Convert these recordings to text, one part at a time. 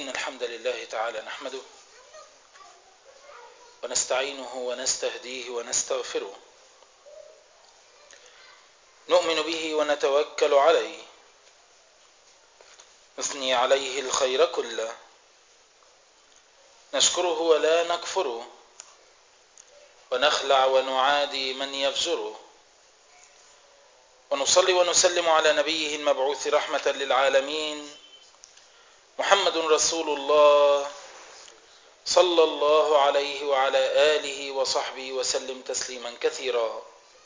إن الحمد لله تعالى نحمده ونستعينه ونستهديه ونستغفره نؤمن به ونتوكل عليه نثني عليه الخير كله نشكره ولا نكفره ونخلع ونعادي من يفجره ونصلي ونسلم على نبيه المبعوث رحمة للعالمين محمد رسول الله صلى الله عليه وعلى آله وصحبه وسلم تسليما كثيرا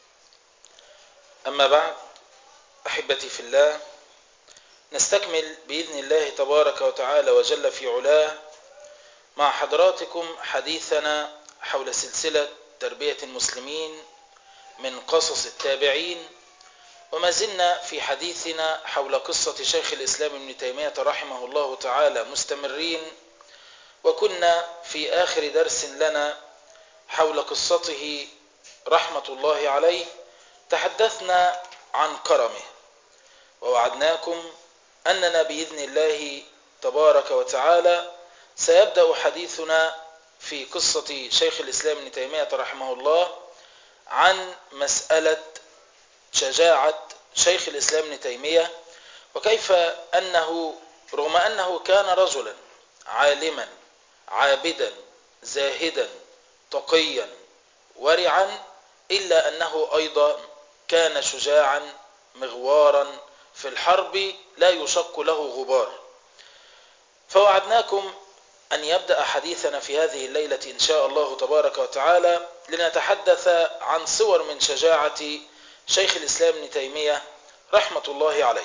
أما بعد أحبتي في الله نستكمل بإذن الله تبارك وتعالى وجل في علاه مع حضراتكم حديثنا حول سلسلة تربية المسلمين من قصص التابعين وما زلنا في حديثنا حول قصة شيخ الإسلام ابن تيمية رحمه الله تعالى مستمرين وكنا في آخر درس لنا حول قصته رحمة الله عليه تحدثنا عن كرمه ووعدناكم أننا بإذن الله تبارك وتعالى سيبدأ حديثنا في قصة شيخ الإسلام ابن تيمية رحمه الله عن مسألة شجاعة شيخ الإسلام ابن تيمية وكيف أنه رغم أنه كان رجلا عالما عابدا زاهدا تقيا ورعا إلا أنه أيضا كان شجاعا مغوارا في الحرب لا يشق له غبار فوعدناكم أن يبدأ حديثنا في هذه الليلة إن شاء الله تبارك وتعالى لنتحدث عن صور من شجاعة شيخ الإسلام ابن تيمية رحمة الله عليه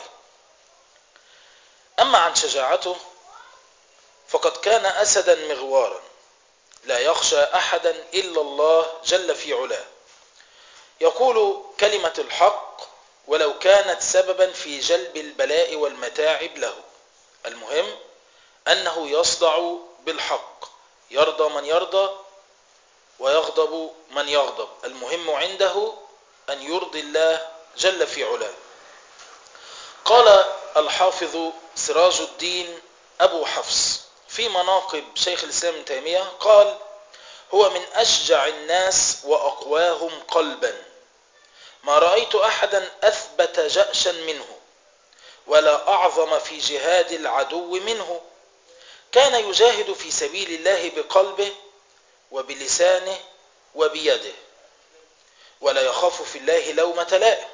أما عن شجاعته فقد كان أسدا مغوارا لا يخشى أحدا إلا الله جل في علاه يقول كلمة الحق ولو كانت سببا في جلب البلاء والمتاعب له المهم أنه يصدع بالحق يرضى من يرضى ويغضب من يغضب المهم عنده أن يرضي الله جل في علاه قال الحافظ سراج الدين أبو حفص في مناقب شيخ الإسلام ابن تيمية قال هو من أشجع الناس وأقواهم قلبا ما رأيت أحدا أثبت جأشا منه ولا أعظم في جهاد العدو منه كان يجاهد في سبيل الله بقلبه وبلسانه وبيده ولا يخاف في الله لومة لائم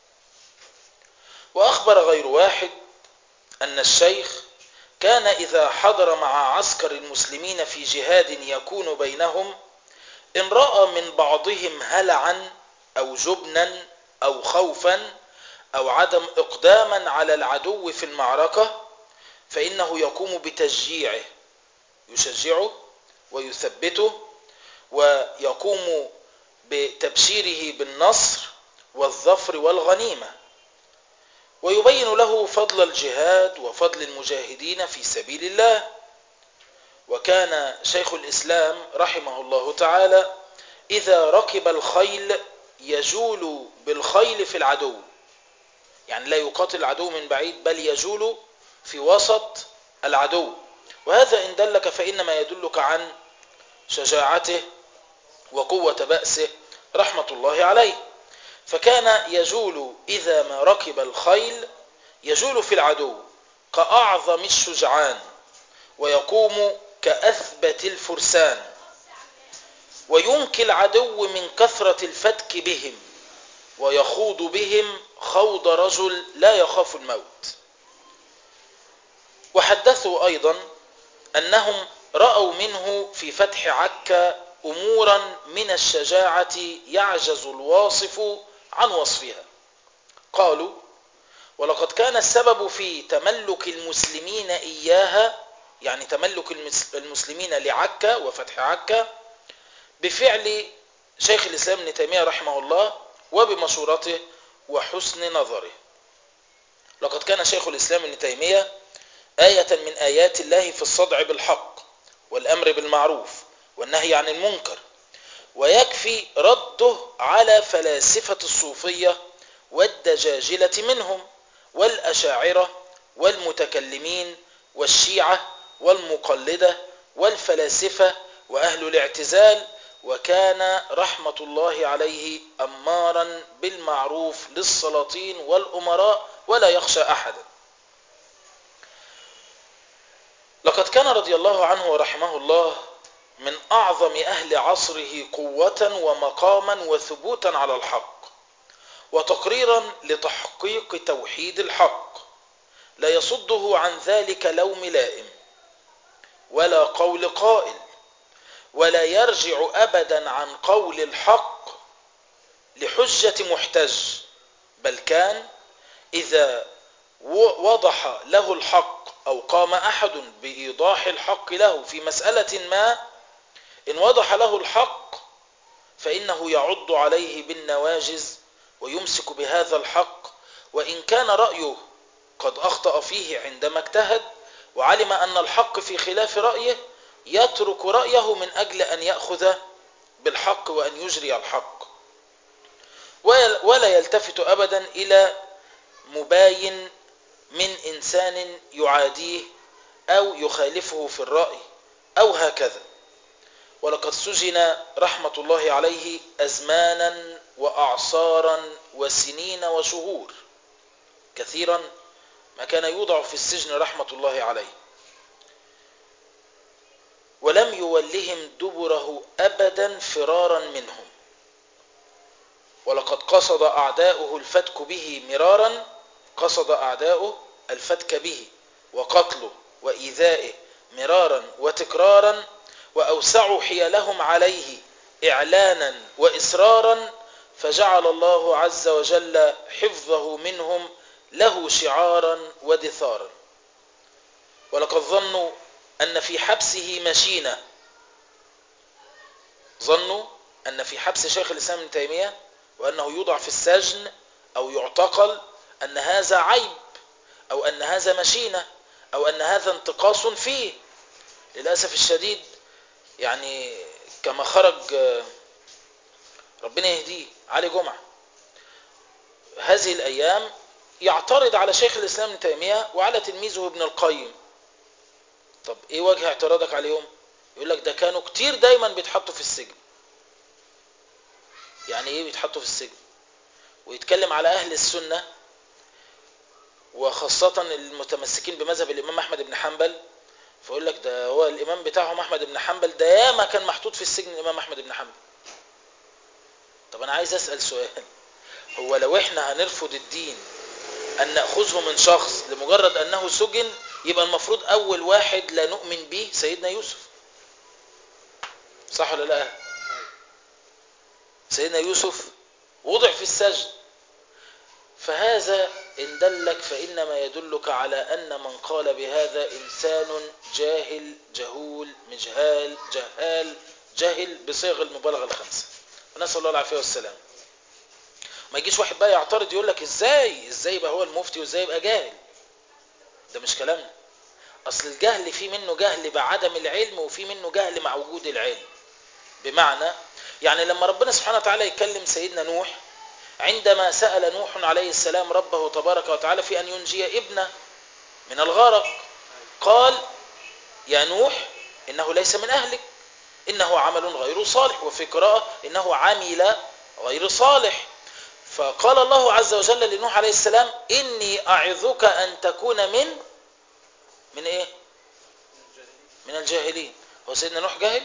وأخبر غير واحد أن الشيخ كان إذا حضر مع عسكر المسلمين في جهاد يكون بينهم إن رأى من بعضهم هلعا أو جبنا أو خوفا أو عدم إقداما على العدو في المعركة فإنه يقوم بتشجيعه يشجعه ويثبته ويقوم بتبشيره بالنصر والظفر والغنيمة ويبين له فضل الجهاد وفضل المجاهدين في سبيل الله وكان شيخ الإسلام رحمه الله تعالى إذا ركب الخيل يجول بالخيل في العدو يعني لا يقاتل العدو من بعيد بل يجول في وسط العدو وهذا إن دلك فإنما يدلك عن شجاعته وقوة بأسه رحمة الله عليه فكان يجول إذا ما ركب الخيل يجول في العدو كأعظم الشجعان ويقوم كأثبت الفرسان وينكي العدو من كثرة الفتك بهم ويخوض بهم خوض رجل لا يخاف الموت وحدثوا أيضا أنهم رأوا منه في فتح عكا أمورا من الشجاعة يعجز الواصف عن وصفها قالوا ولقد كان السبب في تملك المسلمين إياها يعني تملك المسلمين لعكا وفتح عكا بفعل شيخ الإسلام ابن تيمية رحمه الله وبمشورته وحسن نظره لقد كان شيخ الإسلام ابن تيمية آية من آيات الله في الصدع بالحق والأمر بالمعروف والنهي عن المنكر ويكفي رده على فلاسفة الصوفية والدجاجلة منهم والأشاعرة والمتكلمين والشيعة والمقلدة والفلاسفة وأهل الاعتزال وكان رحمة الله عليه أمارا بالمعروف للسلاطين والأمراء ولا يخشى أحدا لقد كان رضي الله عنه ورحمه الله من أعظم أهل عصره قوة ومقاما وثبوتا على الحق وتقريرا لتحقيق توحيد الحق لا يصده عن ذلك لوم لائم ولا قول قائل ولا يرجع أبدا عن قول الحق لحجة محتج بل كان إذا وضح له الحق أو قام أحد بإيضاح الحق له في مسألة ما إن وضح له الحق فإنه يعض عليه بالنواجز ويمسك بهذا الحق وإن كان رأيه قد أخطأ فيه عندما اجتهد وعلم أن الحق في خلاف رأيه يترك رأيه من أجل أن يأخذ بالحق وأن يجري الحق ولا يلتفت أبدا إلى مباين من إنسان يعاديه أو يخالفه في الرأي أو هكذا ولقد سجن رحمة الله عليه أزمانا وأعصارا وسنين وشهور كثيرا ما كان يوضع في السجن رحمة الله عليه ولم يولهم دبره أبدا فرارا منهم ولقد قصد أعداؤه الفتك به مرارا قصد أعداؤه الفتك به وقتله وإيذائه مرارا وتكرارا وأوسعوا حيلهم عليه إعلانا وإسرارا فجعل الله عز وجل حفظه منهم له شعارا ودثارا ولقد ظنوا أن في حبسه مشينة ظنوا أن في حبس شيخ الإسلام ابن تيمية وأنه يوضع في السجن أو يعتقل أن هذا عيب أو أن هذا مشينة أو أن هذا انتقاص فيه للأسف الشديد يعني كما خرج ربنا يهديه علي جمعة هذه الأيام يعترض على شيخ الإسلام ابن تيمية وعلى تلميذه ابن القيم طب ايه وجه اعتراضك عليهم يقول لك ده كانوا كتير دايما بيتحطوا في السجن يعني ايه بيتحطوا في السجن ويتكلم على اهل السنة وخاصة المتمسكين بمذهب الامام احمد بن حنبل فيقول لك ده هو الامام بتاعهم احمد بن حنبل ده ياما كان محطوط في السجن الامام احمد بن حنبل طب انا عايز اسأل سؤال هو لو احنا هنرفض الدين ان نأخذه من شخص لمجرد انه سجن يبقى المفروض اول واحد لا نؤمن به سيدنا يوسف صح ولا لا سيدنا يوسف وضع في السجن فهذا إن دلك فإنما يدلك على أن من قال بهذا إنسان جاهل جهول مجهال جهال جهل بصيغ المبالغة الخمسة ونسأل الله العافية والسلام ما يجيش واحد بقى يعترض يقول لك ازاي ازاي يبقى هو المفتي وازاي يبقى جاهل ده مش كلامنا اصل الجهل في منه جهل بعدم العلم وفي منه جهل مع وجود العلم بمعنى يعني لما ربنا سبحانه وتعالى يكلم سيدنا نوح عندما سأل نوح عليه السلام ربه تبارك وتعالى في أن ينجي ابنه من الغرق قال يا نوح إنه ليس من أهلك إنه عمل غير صالح وفي قراءة إنه عمل غير صالح فقال الله عز وجل لنوح عليه السلام إني أعظك أن تكون من من إيه من الجاهلين هو سيدنا نوح جاهل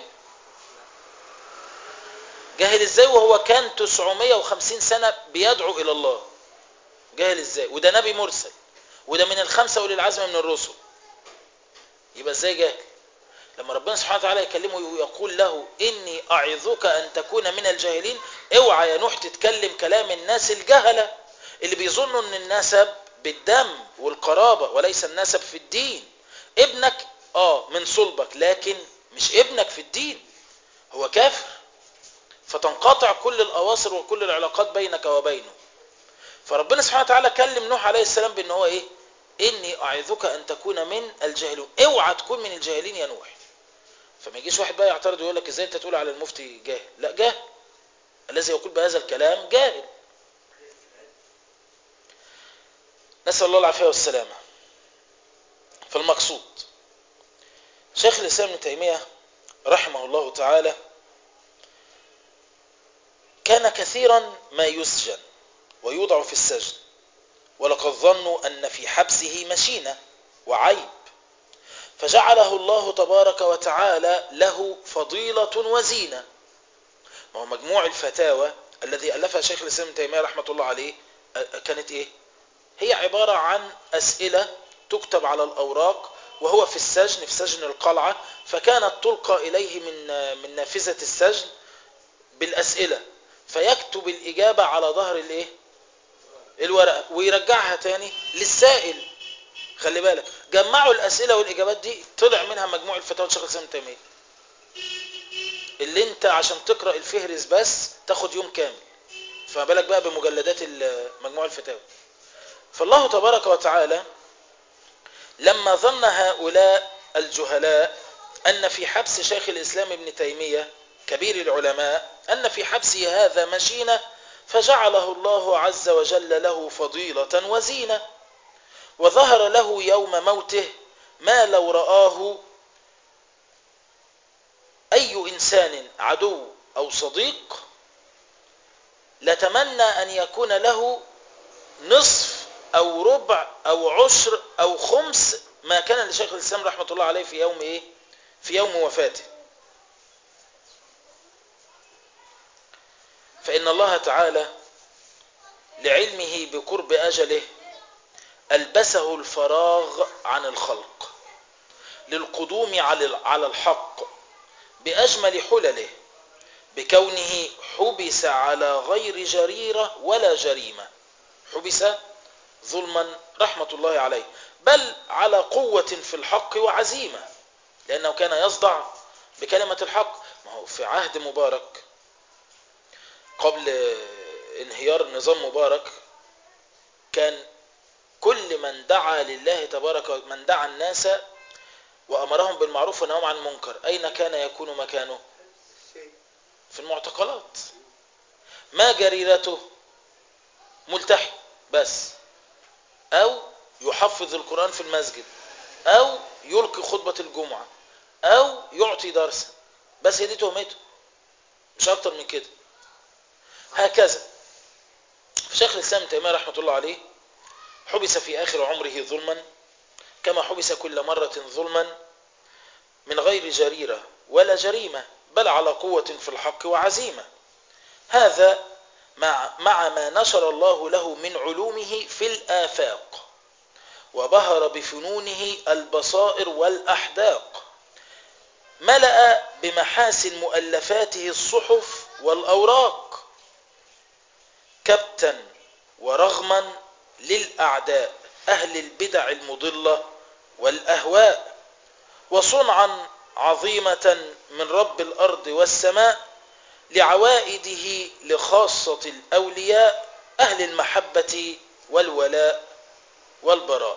جاهل ازاي وهو كان 950 سنة بيدعو الى الله جاهل ازاي وده نبي مرسل وده من الخمسة اولي العزم من الرسل يبقى ازاي جاهل لما ربنا سبحانه وتعالى يكلمه ويقول له اني اعظك ان تكون من الجاهلين اوعى يا نوح تتكلم كلام الناس الجهلة اللي بيظنوا ان النسب بالدم والقرابة وليس النسب في الدين ابنك اه من صلبك لكن مش ابنك في الدين هو كافر فتنقطع كل الأواصر وكل العلاقات بينك وبينه فربنا سبحانه وتعالى كلم نوح عليه السلام بأنه هو إيه إني أعظك أن تكون من الجاهلين اوعى تكون من الجاهلين يا نوح فما يجيش واحد بقى يعترض ويقول لك ازاي انت تقول على المفتي جاهل لا جاهل الذي يقول بهذا الكلام جاهل نسأل الله العافية والسلامة فالمقصود شيخ الإسلام ابن تيمية رحمه الله تعالى كان كثيرا ما يسجن ويوضع في السجن ولقد ظنوا أن في حبسه مشينة وعيب فجعله الله تبارك وتعالى له فضيلة وزينة ما هو مجموع الفتاوى الذي ألفها شيخ الإسلام ابن تيمية رحمة الله عليه كانت إيه؟ هي عبارة عن أسئلة تكتب على الأوراق وهو في السجن في سجن القلعة فكانت تلقى إليه من من نافذة السجن بالأسئلة فيكتب الإجابة على ظهر الإيه؟ الورقة ويرجعها تاني للسائل خلي بالك جمعوا الأسئلة والإجابات دي طلع منها مجموع الفتاوى شيخ الإسلام تيمية اللي انت عشان تقرأ الفهرس بس تاخد يوم كامل فما بالك بقى بمجلدات مجموع الفتاوى فالله تبارك وتعالى لما ظن هؤلاء الجهلاء أن في حبس شيخ الإسلام ابن تيمية كبير العلماء أن في حبسه هذا مشينة فجعله الله عز وجل له فضيلة وزينة وظهر له يوم موته ما لو رآه أي إنسان عدو أو صديق لتمنى أن يكون له نصف أو ربع أو عشر أو خمس ما كان لشيخ الإسلام رحمة الله عليه في يوم إيه؟ في يوم وفاته فإن الله تعالى لعلمه بقرب أجله ألبسه الفراغ عن الخلق للقدوم على الحق بأجمل حلله بكونه حبس على غير جريرة ولا جريمة حبس ظلما رحمة الله عليه بل على قوة في الحق وعزيمة لأنه كان يصدع بكلمة الحق ما هو في عهد مبارك قبل انهيار نظام مبارك كان كل من دعا لله تبارك من دعا الناس وأمرهم بالمعروف ونهاهم عن المنكر أين كان يكون مكانه في المعتقلات ما جريرته ملتحي بس أو يحفظ القرآن في المسجد أو يلقي خطبة الجمعة أو يعطي درسا بس هي دي تهمته مش أكتر من كده هكذا شيخ الإسلام تيمية رحمة الله عليه حبس في آخر عمره ظلما كما حبس كل مرة ظلما من غير جريرة ولا جريمة بل على قوة في الحق وعزيمة هذا مع, مع ما نشر الله له من علومه في الآفاق وبهر بفنونه البصائر والأحداق ملأ بمحاسن مؤلفاته الصحف والأوراق كبتا ورغما للأعداء أهل البدع المضلة والأهواء وصنعا عظيمة من رب الأرض والسماء لعوائده لخاصة الأولياء أهل المحبة والولاء والبراء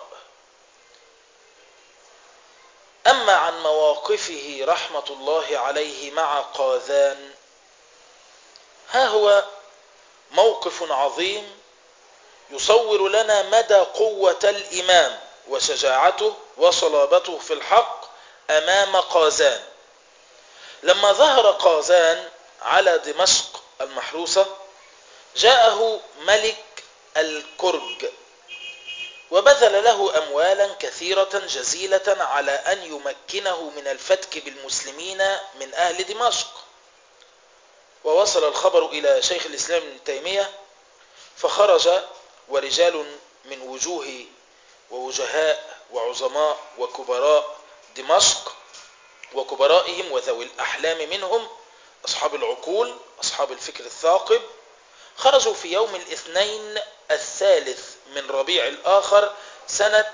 أما عن مواقفه رحمة الله عليه مع قاذان ها هو موقف عظيم يصور لنا مدى قوة الإمام وشجاعته وصلابته في الحق أمام قازان لما ظهر قازان على دمشق المحروسة جاءه ملك الكرج وبذل له أموالا كثيرة جزيلة على أن يمكنه من الفتك بالمسلمين من أهل دمشق ووصل الخبر إلى شيخ الإسلام ابن تيمية فخرج ورجال من وجوه ووجهاء وعظماء وكبراء دمشق وكبرائهم وذوي الأحلام منهم أصحاب العقول أصحاب الفكر الثاقب خرجوا في يوم الاثنين الثالث من ربيع الآخر سنة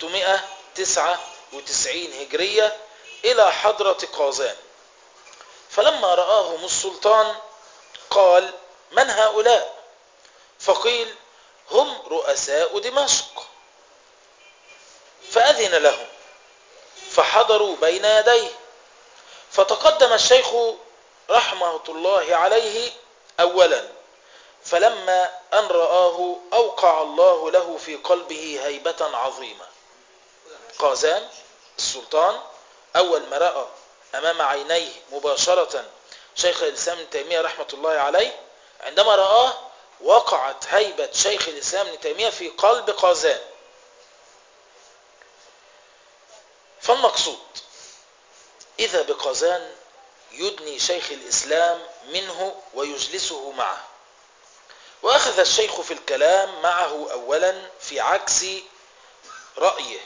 699 هجرية إلى حضرة قازان فلما رآهم السلطان قال من هؤلاء فقيل هم رؤساء دمشق فأذن لهم فحضروا بين يديه فتقدم الشيخ رحمة الله عليه أولا فلما أن رآه أوقع الله له في قلبه هيبة عظيمة قازان السلطان أول ما رأى أمام عينيه مباشرة شيخ الإسلام ابن تيمية رحمة الله عليه عندما رآه وقعت هيبة شيخ الإسلام ابن تيمية في قلب قازان فالمقصود إذا بقازان يدني شيخ الإسلام منه ويجلسه معه وأخذ الشيخ في الكلام معه أولا في عكس رأيه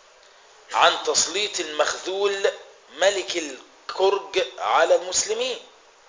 عن تسليط المخذول ملك الكرج على المسلمين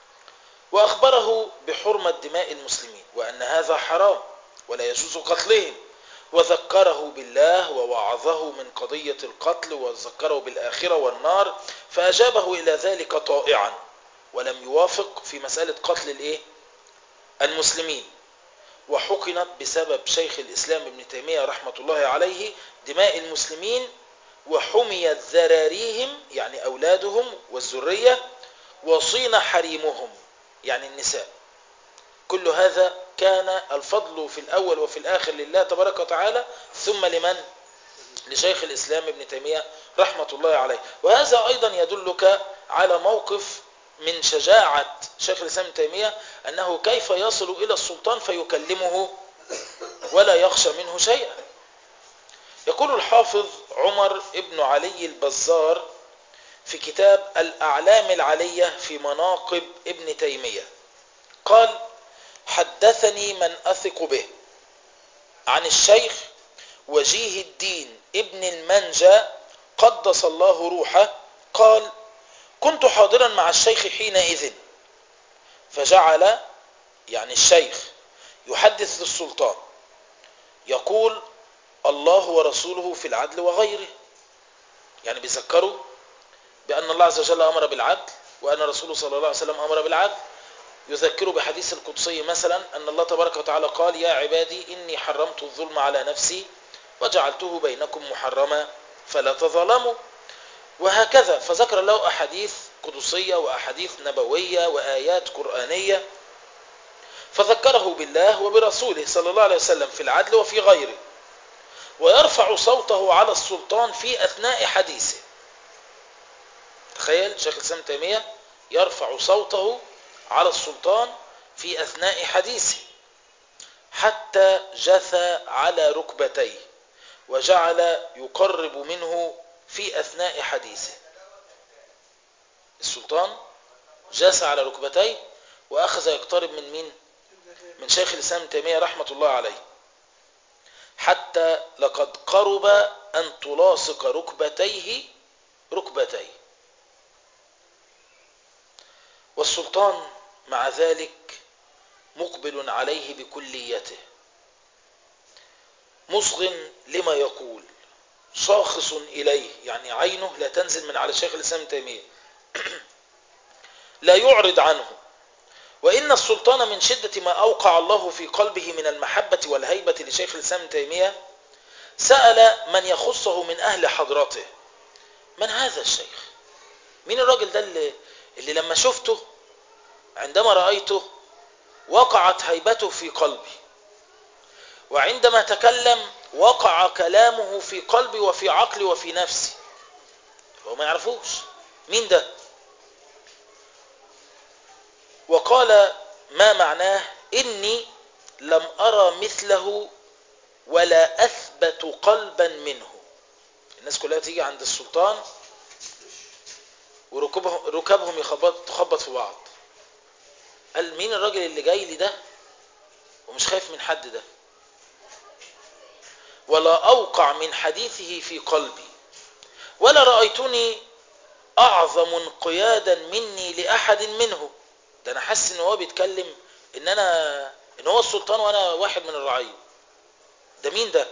وأخبره بحرمة دماء المسلمين وأن هذا حرام ولا يجوز قتلهم وذكره بالله ووعظه من قضية القتل وذكره بالآخرة والنار فأجابه إلى ذلك طائعا ولم يوافق في مسألة قتل الإيه؟ المسلمين وحقنت بسبب شيخ الإسلام ابن تيمية رحمة الله عليه دماء المسلمين وحميت ذراريهم يعني أولادهم والذرية وصين حريمهم يعني النساء كل هذا كان الفضل في الأول وفي الآخر لله تبارك وتعالى ثم لمن؟ لشيخ الإسلام ابن تيمية رحمة الله عليه وهذا أيضا يدلك على موقف من شجاعة شيخ الإسلام ابن تيمية أنه كيف يصل إلى السلطان فيكلمه ولا يخشى منه شيئا يقول الحافظ عمر ابن علي البزار في كتاب الأعلام العلية في مناقب ابن تيمية قال حدثني من أثق به عن الشيخ وجيه الدين ابن المنجى قدس الله روحه قال كنت حاضرا مع الشيخ حينئذ فجعل يعني الشيخ يحدث للسلطان يقول الله ورسوله في العدل وغيره يعني بيذكروا بأن الله عز وجل أمر بالعدل وأن رسوله صلى الله عليه وسلم أمر بالعدل يذكر بحديث القدسي مثلا أن الله تبارك وتعالى قال يا عبادي إني حرمت الظلم على نفسي وجعلته بينكم محرما فلا تظلموا وهكذا فذكر له أحاديث قدسية وأحاديث نبوية وآيات قرآنية فذكره بالله وبرسوله صلى الله عليه وسلم في العدل وفي غيره ويرفع صوته على السلطان في أثناء حديثه تخيل شيخ الإسلام تيمية يرفع صوته على السلطان في أثناء حديثه حتى جثى على ركبتيه وجعل يقرب منه في أثناء حديثه السلطان جاس على ركبتيه وأخذ يقترب من مين من شيخ الإسلام تيمية رحمة الله عليه حتى لقد قرب أن تلاصق ركبتيه ركبتيه والسلطان مع ذلك مقبل عليه بكليته مصغ لما يقول شاخص إليه يعني عينه لا تنزل من على شيخ الإسلام تيمية لا يعرض عنه وإن السلطان من شدة ما أوقع الله في قلبه من المحبة والهيبة لشيخ الإسلام تيمية سأل من يخصه من أهل حضرته من هذا الشيخ مين الراجل ده اللي, اللي لما شفته عندما رأيته وقعت هيبته في قلبي وعندما تكلم وقع كلامه في قلبي وفي عقلي وفي نفسي هو ما يعرفوش مين ده وقال ما معناه إني لم أرى مثله ولا أثبت قلبا منه الناس كلها تيجي عند السلطان وركبهم ركبهم يخبط تخبط في بعض قال مين الراجل اللي جاي لي ده ومش خايف من حد ده ولا أوقع من حديثه في قلبي ولا رأيتني أعظم انقيادا مني لأحد منه ده أنا حاسس إن هو بيتكلم إن أنا إن هو السلطان وأنا واحد من الرعية ده مين ده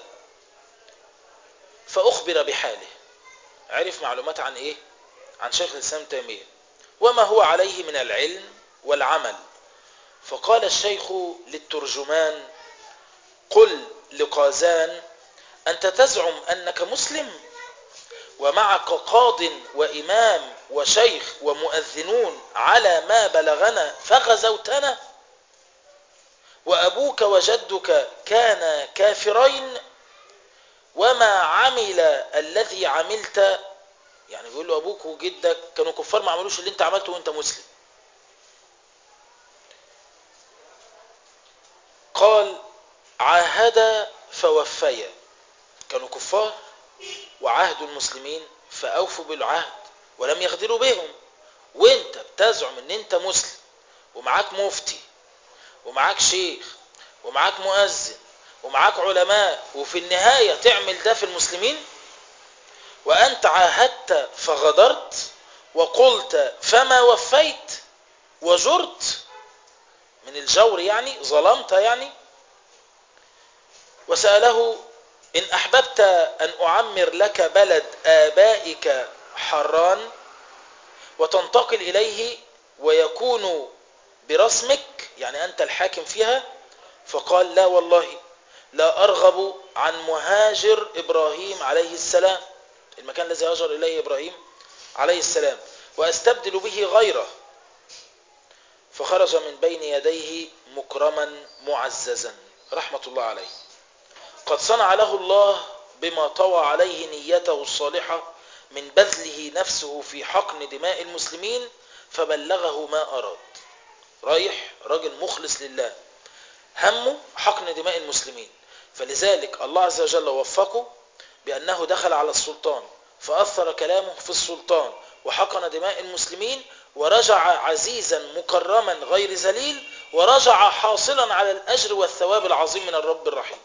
فأخبر بحاله عرف معلومات عن إيه عن شيخ الإسلام تيمية وما هو عليه من العلم والعمل فقال الشيخ للترجمان قل لقازان أنت تزعم أنك مسلم ومعك قاض وإمام وشيخ ومؤذنون على ما بلغنا فغزوتنا وأبوك وجدك كانا كافرين وما عمل الذي عملت يعني بيقول له ابوك وجدك كانوا كفار ما عملوش اللي انت عملته وانت مسلم قال عاهد فوفيا كانوا كفار وعاهدوا المسلمين فاوفوا بالعهد ولم يغدروا بهم وانت بتزعم ان انت مسلم ومعاك مفتي ومعاك شيخ ومعاك مؤذن ومعاك علماء وفي النهاية تعمل ده في المسلمين وأنت عاهدت فغدرت وقلت فما وفيت وجرت من الجور يعني ظلمت يعني وسأله إن أحببت أن أعمر لك بلد آبائك حران وتنتقل إليه ويكون برسمك يعني أنت الحاكم فيها فقال لا والله لا أرغب عن مهاجر إبراهيم عليه السلام المكان الذي هاجر إليه إبراهيم عليه السلام وأستبدل به غيره فخرج من بين يديه مكرما معززا رحمة الله عليه قد صنع له الله بما طوى عليه نيته الصالحة من بذله نفسه في حقن دماء المسلمين فبلغه ما أراد رايح راجل مخلص لله همه حقن دماء المسلمين فلذلك الله عز وجل وفقه بأنه دخل على السلطان فأثر كلامه في السلطان وحقن دماء المسلمين ورجع عزيزا مكرما غير ذليل ورجع حاصلا على الأجر والثواب العظيم من الرب الرحيم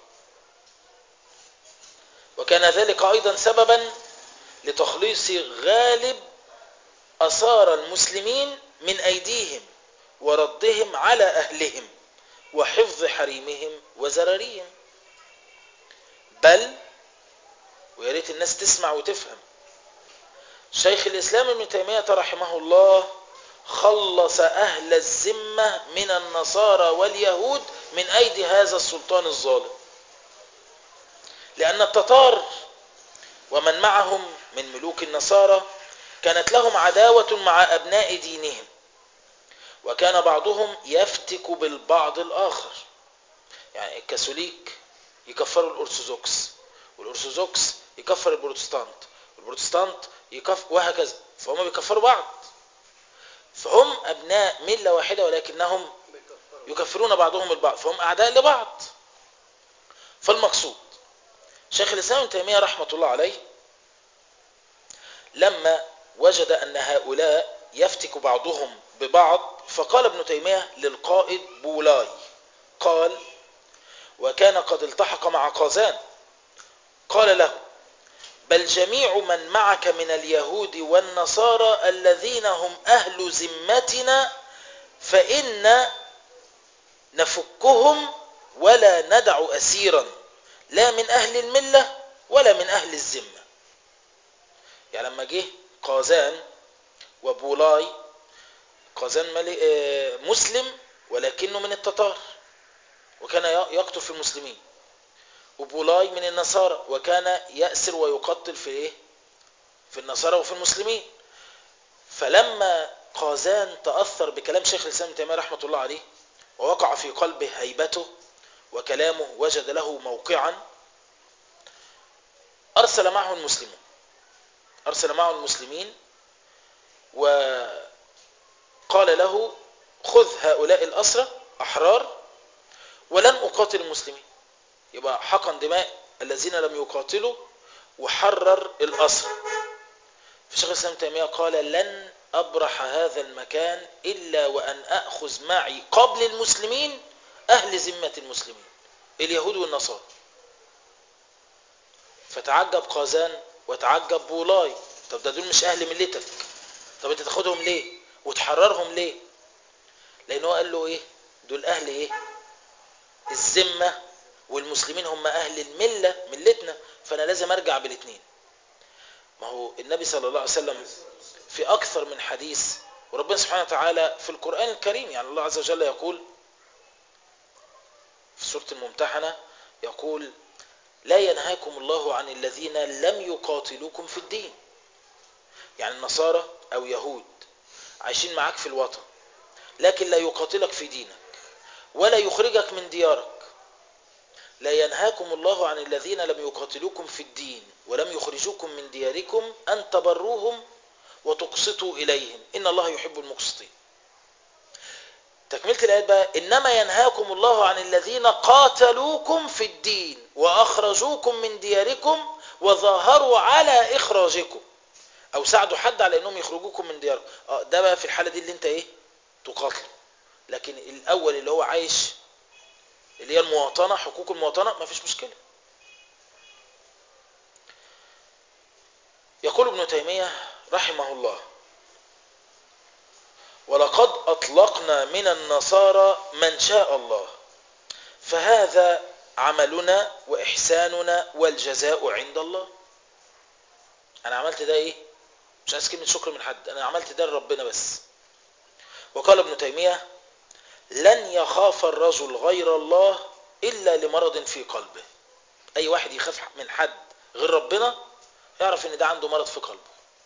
وكان ذلك أيضا سببا لتخليص غالب أثار المسلمين من أيديهم وردهم على أهلهم وحفظ حريمهم وزراريهم بل ويا ريت الناس تسمع وتفهم شيخ الإسلام ابن تيمية رحمه الله خلص أهل الذمة من النصارى واليهود من أيدي هذا السلطان الظالم لأن التتار ومن معهم من ملوك النصارى كانت لهم عداوة مع أبناء دينهم وكان بعضهم يفتك بالبعض الآخر يعني الكاثوليك يكفروا الأرثوذكس والأرثوذكس يكفر البروتستانت والبروتستانت يكفر وهكذا فهم بيكفروا بعض فهم أبناء ملة واحدة ولكنهم يكفرون بعضهم البعض فهم أعداء لبعض فالمقصود شيخ الإسلام ابن تيمية رحمة الله عليه لما وجد أن هؤلاء يفتك بعضهم ببعض فقال ابن تيمية للقائد بولاي قال وكان قد التحق مع قازان قال له بل جميع من معك من اليهود والنصارى الذين هم أهل ذمتنا فإن نفكهم ولا ندع أسيرا لا من أهل الملة ولا من أهل الذمة يعني لما جه قازان وبولاي قازان مسلم ولكنه من التتار وكان يقتل في المسلمين وبولاي من النصارى وكان يأسر ويقتل في ايه في النصارى وفي المسلمين فلما قازان تأثر بكلام شيخ الإسلام ابن تيمية رحمة الله عليه ووقع في قلبه هيبته وكلامه وجد له موقعا أرسل معه المسلمون أرسل معه المسلمين وقال له خذ هؤلاء الأسرى أحرار ولن أقاتل المسلمين يبقى حقن دماء الذين لم يقاتلوا وحرر الأسرى فشيخ الإسلام تيمية قال لن أبرح هذا المكان إلا وأن أخذ معي قبل المسلمين أهل ذمة المسلمين اليهود والنصارى فتعجب قازان وتعجب بولاي طب ده دول مش أهل ملتك طب أنت تاخدهم ليه وتحررهم ليه لأنه قال له إيه دول أهل إيه الذمة والمسلمين هم أهل الملة ملتنا فأنا لازم أرجع بالاثنين ما هو النبي صلى الله عليه وسلم في أكثر من حديث وربنا سبحانه وتعالى في القرآن الكريم يعني الله عز وجل يقول في سورة الممتحنة يقول لا ينهاكم الله عن الذين لم يقاتلوكم في الدين يعني النصارى أو يهود عايشين معاك في الوطن لكن لا يقاتلك في دينك ولا يخرجك من ديارك لا ينهاكم الله عن الذين لم يقاتلوكم في الدين ولم يخرجوكم من دياركم أن تبروهم وتقسطوا إليهم إن الله يحب المقسطين تكملة الآيات بقى إنما ينهاكم الله عن الذين قاتلوكم في الدين وأخرجوكم من دياركم وظاهروا على إخراجكم أو ساعدوا حد على إنهم يخرجوكم من دياركم آه ده بقى في الحالة دي اللي أنت إيه تقاتله لكن الأول اللي هو عايش اللي هي المواطنة حقوق المواطنة ما فيش مشكلة يقول ابن تيمية رحمه الله ولقد أطلقنا من النصارى من شاء الله فهذا عملنا وإحساننا والجزاء عند الله أنا عملت ده إيه مش عايز كلمة شكر من حد أنا عملت ده لربنا بس وقال ابن تيمية لن يخاف الرجل غير الله إلا لمرض في قلبه أي واحد يخاف من حد غير ربنا يعرف ان ده عنده مرض في قلبه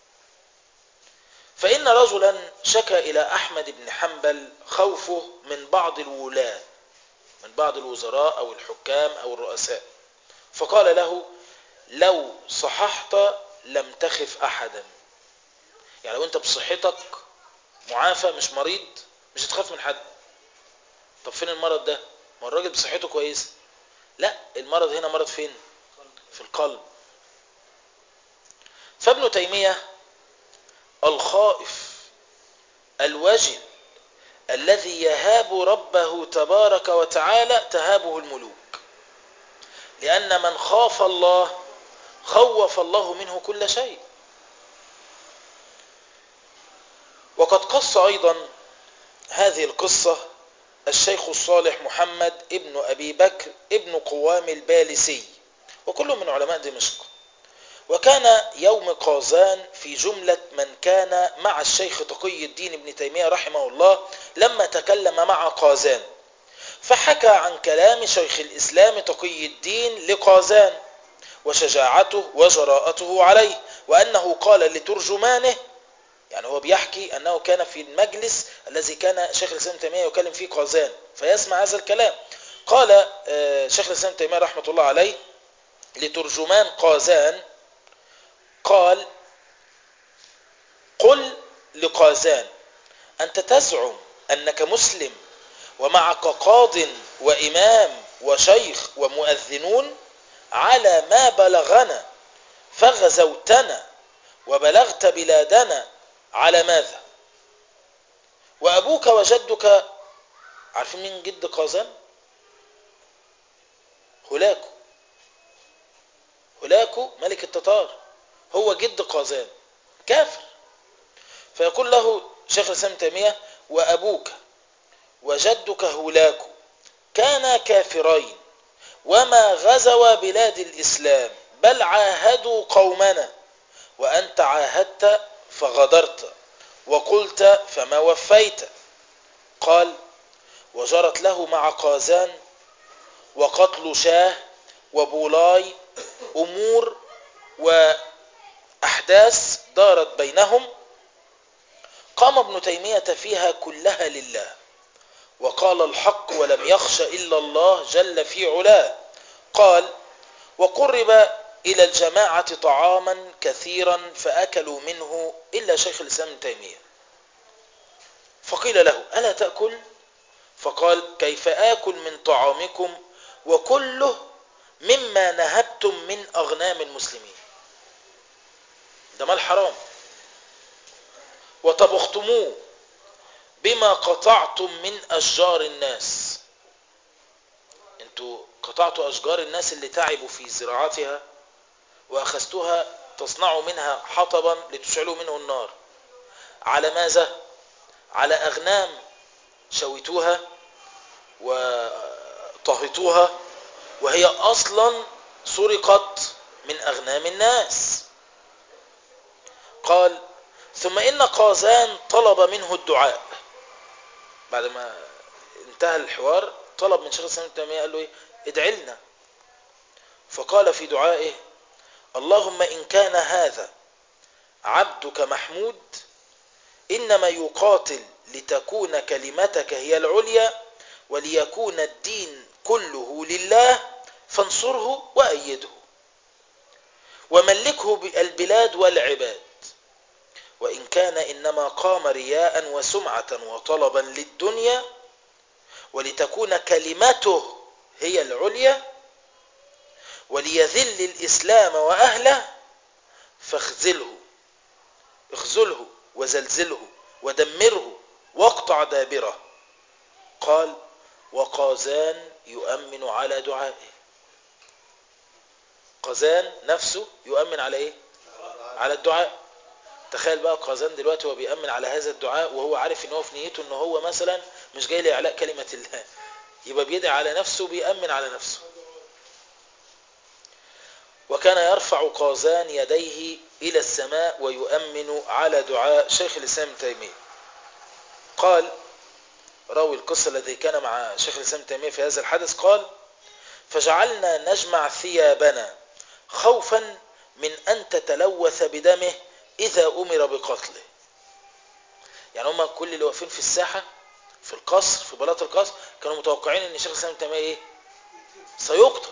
فإن رجلا شكى إلى أحمد بن حنبل خوفه من بعض الولاة من بعض الوزراء أو الحكام أو الرؤساء فقال له لو صححت لم تخف أحدا يعني لو أنت بصحتك معافى مش مريض مش هتخاف من حد طب فين المرض ده ما الراجل بصحته كويسه لا المرض هنا مرض فين في القلب فابن تيمية الخائف الوجل الذي يهاب ربه تبارك وتعالى تهابه الملوك لأن من خاف الله خوف الله منه كل شيء وقد قص أيضا هذه القصة الشيخ الصالح محمد ابن أبي بكر ابن قوام البالسي وكل من علماء دمشق وكان يوم قازان في جملة من كان مع الشيخ تقي الدين ابن تيمية رحمه الله لما تكلم مع قازان فحكى عن كلام شيخ الإسلام تقي الدين لقازان وشجاعته وجراءته عليه وأنه قال لترجمانه يعني هو بيحكي أنه كان في المجلس الذي كان شيخ الإسلام تيمية يكلم فيه قازان فيسمع هذا الكلام قال شيخ الإسلام تيمية رحمة الله عليه لترجمان قازان قال قل لقازان أنت تزعم أنك مسلم ومعك قاض وإمام وشيخ ومؤذنون على ما بلغنا فغزوتنا وبلغت بلادنا على ماذا وأبوك وجدك عارفين مين جد قازان هلاكو هلاكو ملك التتار هو جد قازان كافر فيقول له شيخ الإسلام تيمية وأبوك وجدك هولاكو كانا كافرين وما غزوا بلاد الإسلام بل عاهدوا قومنا وأنت عاهدت فغدرت وقلت فما وفيت قال وجرت له مع قازان وقتل شاه وبولاي أمور وأحداث دارت بينهم قام ابن تيمية فيها كلها لله وقال الحق ولم يخش إلا الله جل في علاه قال وقرب إلى الجماعة طعاما كثيرا فأكلوا منه إلا شيخ الإسلام ابن تيمية فقيل له ألا تأكل فقال كيف آكل من طعامكم وكله مما نهبتم من أغنام المسلمين ده مال حرام وطبختموه بما قطعتم من أشجار الناس انتوا قطعتوا أشجار الناس اللي تعبوا في زراعتها وأخذتها تصنعوا منها حطبا لتشعلوا منه النار على ماذا على أغنام شويتوها وطهتوها وهي أصلا سرقت من أغنام الناس قال ثم إن قازان طلب منه الدعاء بعد ما انتهى الحوار طلب من شيخ الإسلام التيمية قال له إيه ادعي لنا فقال في دعائه اللهم إن كان هذا عبدك محمود إنما يقاتل لتكون كلمتك هي العليا وليكون الدين كله لله فانصره وأيده وملكه البلاد والعباد وإن كان إنما قام رياء وسمعة وطلبا للدنيا ولتكون كلمته هي العليا وليذل الإسلام وأهله فاخذله اخذله وزلزله ودمره واقطع دابره قال وقازان يؤمن على دعائه قازان نفسه يؤمن على ايه على الدعاء تخيل بقى قازان دلوقتي هو بيأمن على هذا الدعاء وهو عارف ان هو في نيته ان هو مثلا مش جاي لإعلاء كلمة الله يبقى بيدعي على نفسه وبيأمن على نفسه وكان يرفع قازان يديه إلى السماء ويؤمن على دعاء شيخ الإسلام تيمية قال راوي القصة الذي كان مع شيخ الإسلام تيمية في هذا الحدث قال فجعلنا نجمع ثيابنا خوفا من أن تتلوث بدمه إذا أمر بقتله يعني هم كل اللي واقفين في الساحة في القصر في بلاط القصر كانوا متوقعين ان شيخ الإسلام تيمية ايه سيقتل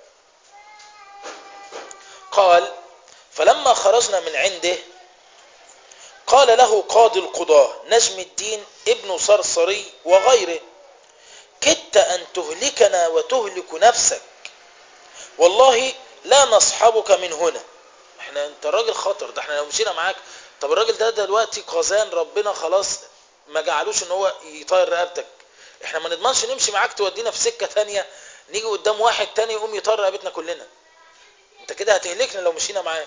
قال فلما خرجنا من عنده قال له قاضي القضاة نجم الدين ابن صرصري وغيره كدت أن تهلكنا وتهلك نفسك والله لا نصحبك من هنا احنا انت الراجل خطر ده احنا لو مشينا معاك طب الراجل ده دلوقتي قازان ربنا خلاص ما جعلوش ان هو يطير رقبتك احنا ما نضمنش نمشي معاك تودينا في سكة تانية نيجي قدام واحد تاني يقوم يطير رقبتنا كلنا انت كده هتهلكنا لو مشينا معاك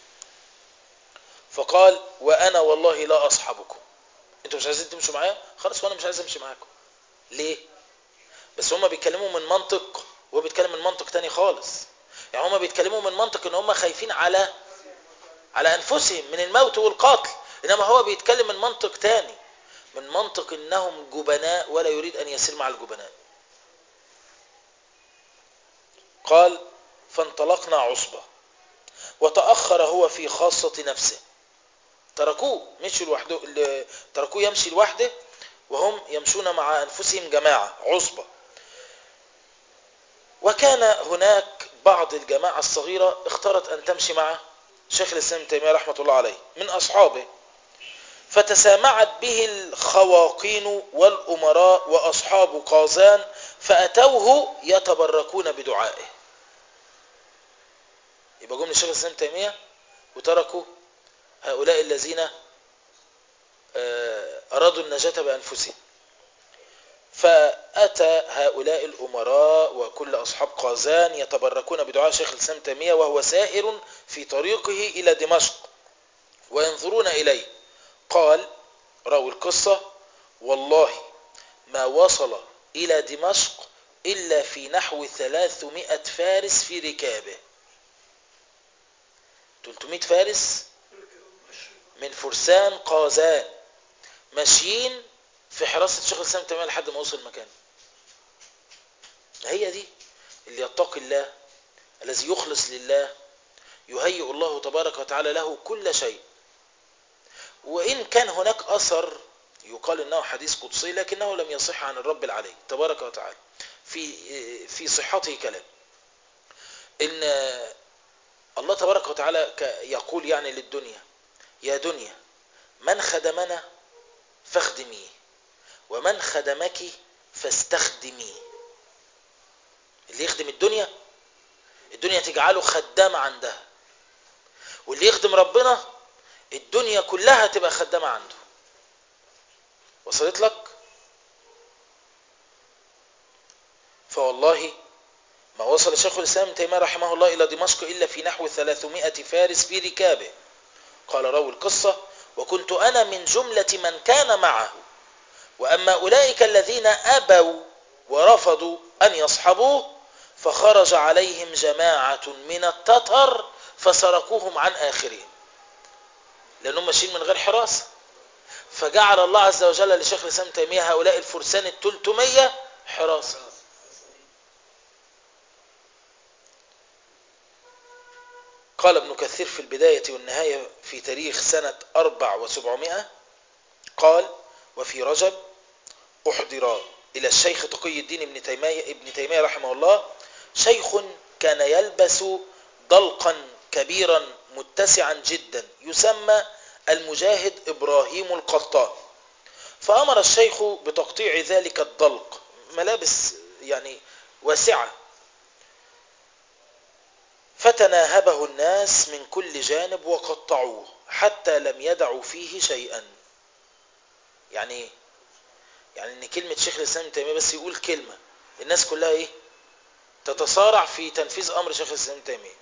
فقال وانا والله لا اصحبكم انتوا مش عايزين تمشوا معايا خلاص وانا مش عايز امشي معاكم ليه بس هما بيتكلموا من منطق وهو بيتكلم من منطق تاني خالص يعني هما بيتكلموا من منطق ان هما خايفين على على انفسهم من الموت والقتل انما هو بيتكلم من منطق تاني من منطق انهم جبناء ولا يريد ان يسير مع الجبناء قال فانطلقنا عصبة وتأخر هو في خاصة نفسه تركوه مشوا لوحده تركوه يمشي لوحده وهم يمشون مع أنفسهم جماعة عصبة وكان هناك بعض الجماعة الصغيرة اختارت أن تمشي مع شيخ الإسلام تيمية رحمة الله عليه من أصحابه فتسامعت به الخواقين والأمراء وأصحاب قازان فأتوه يتبركون بدعائه يبقى جم للشيخ الإسلام تيمية وتركوا هؤلاء الذين أرادوا النجاة بأنفسهم فأتى هؤلاء الأمراء وكل أصحاب قازان يتبركون بدعاء شيخ الإسلام تيمية وهو سائر في طريقه إلى دمشق وينظرون إليه قال راوي القصة والله ما وصل إلى دمشق إلا في نحو 300 فارس في ركابه 300 فارس من فرسان قازان ماشيين في حراسة شيخ الإسلام تيمية لحد ما وصل المكان هي دي اللي يتقي الله الذي يخلص لله يهيئ الله تبارك وتعالى له كل شيء وإن كان هناك أثر يقال إنه حديث قدسي لكنه لم يصح عن الرب العلي تبارك وتعالى في في صحته كلام إن الله تبارك وتعالى يقول يعني للدنيا يا دنيا من خدمنا فاخدميه ومن خدمك فاستخدميه اللي يخدم الدنيا الدنيا تجعله خدام عندها واللي يخدم ربنا الدنيا كلها تبقى خدامة عنده وصلت لك فوالله ما وصل شيخ الإسلام تيمية رحمه الله إلى دمشق إلا في نحو 300 فارس في ركابه قال راوي القصة وكنت أنا من جملة من كان معه وأما أولئك الذين أبوا ورفضوا أن يصحبوه فخرج عليهم جماعة من التتر فسرقوهم عن آخرهم لأنهم ماشيين من غير حراسة فجعل الله عز وجل لشيخ الإسلام تيمية هؤلاء الفرسان التلتمية حراسة قال ابن كثير في البداية والنهاية في تاريخ سنة أربع وسبعمائة قال وفي رجب أحضر إلى الشيخ تقي الدين ابن تيمية, ابن تيمية رحمه الله شيخ كان يلبس ضلقا كبيرا متسعا جدا يسمى المجاهد إبراهيم القطان فأمر الشيخ بتقطيع ذلك الضلق ملابس يعني واسعة فتناهبه الناس من كل جانب وقطعوه حتى لم يدعوا فيه شيئا يعني ايه يعني ان كلمة شيخ الاسلام ابن تيمية بس يقول كلمة الناس كلها ايه تتصارع في تنفيذ امر شيخ الاسلام ابن تيمية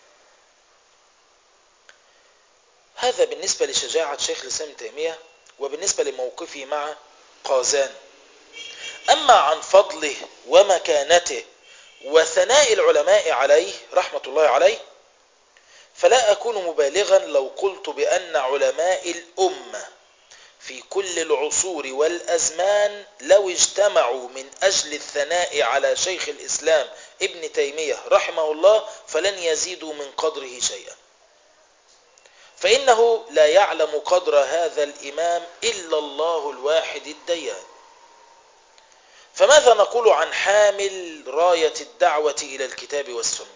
هذا بالنسبة لشجاعة شيخ الاسلام ابن تيمية وبالنسبة لموقفه مع قازان اما عن فضله ومكانته وثناء العلماء عليه رحمة الله عليه فلا أكون مبالغا لو قلت بأن علماء الأمة في كل العصور والأزمان لو اجتمعوا من أجل الثناء على شيخ الإسلام ابن تيمية رحمه الله فلن يزيدوا من قدره شيئا فإنه لا يعلم قدر هذا الإمام إلا الله الواحد الديان فماذا نقول عن حامل راية الدعوة إلى الكتاب والسنة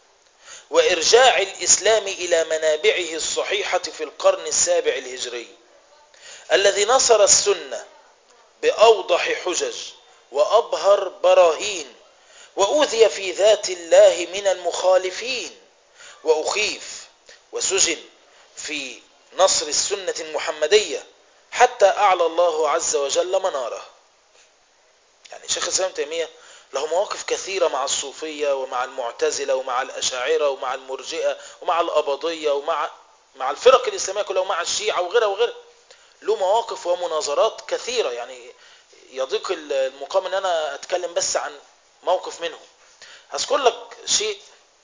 وإرجاع الإسلام إلى منابعه الصحيحة في القرن السابع الهجري الذي نصر السنة بأوضح حجج وأبهر براهين وأوذي في ذات الله من المخالفين وأخيف وسجن في نصر السنة المحمدية حتى أعلى الله عز وجل مناره يعني شيخ الإسلام تيمية له مواقف كثيرة مع الصوفية ومع المعتزلة ومع الأشاعرة ومع المرجئة ومع الأبضية ومع مع الفرق الإسلامية كلها ومع الشيعة وغيرها وغيرها له مواقف ومناظرات كثيرة يعني يضيق المقام ان انا اتكلم بس عن موقف منهم هذكر لك شيء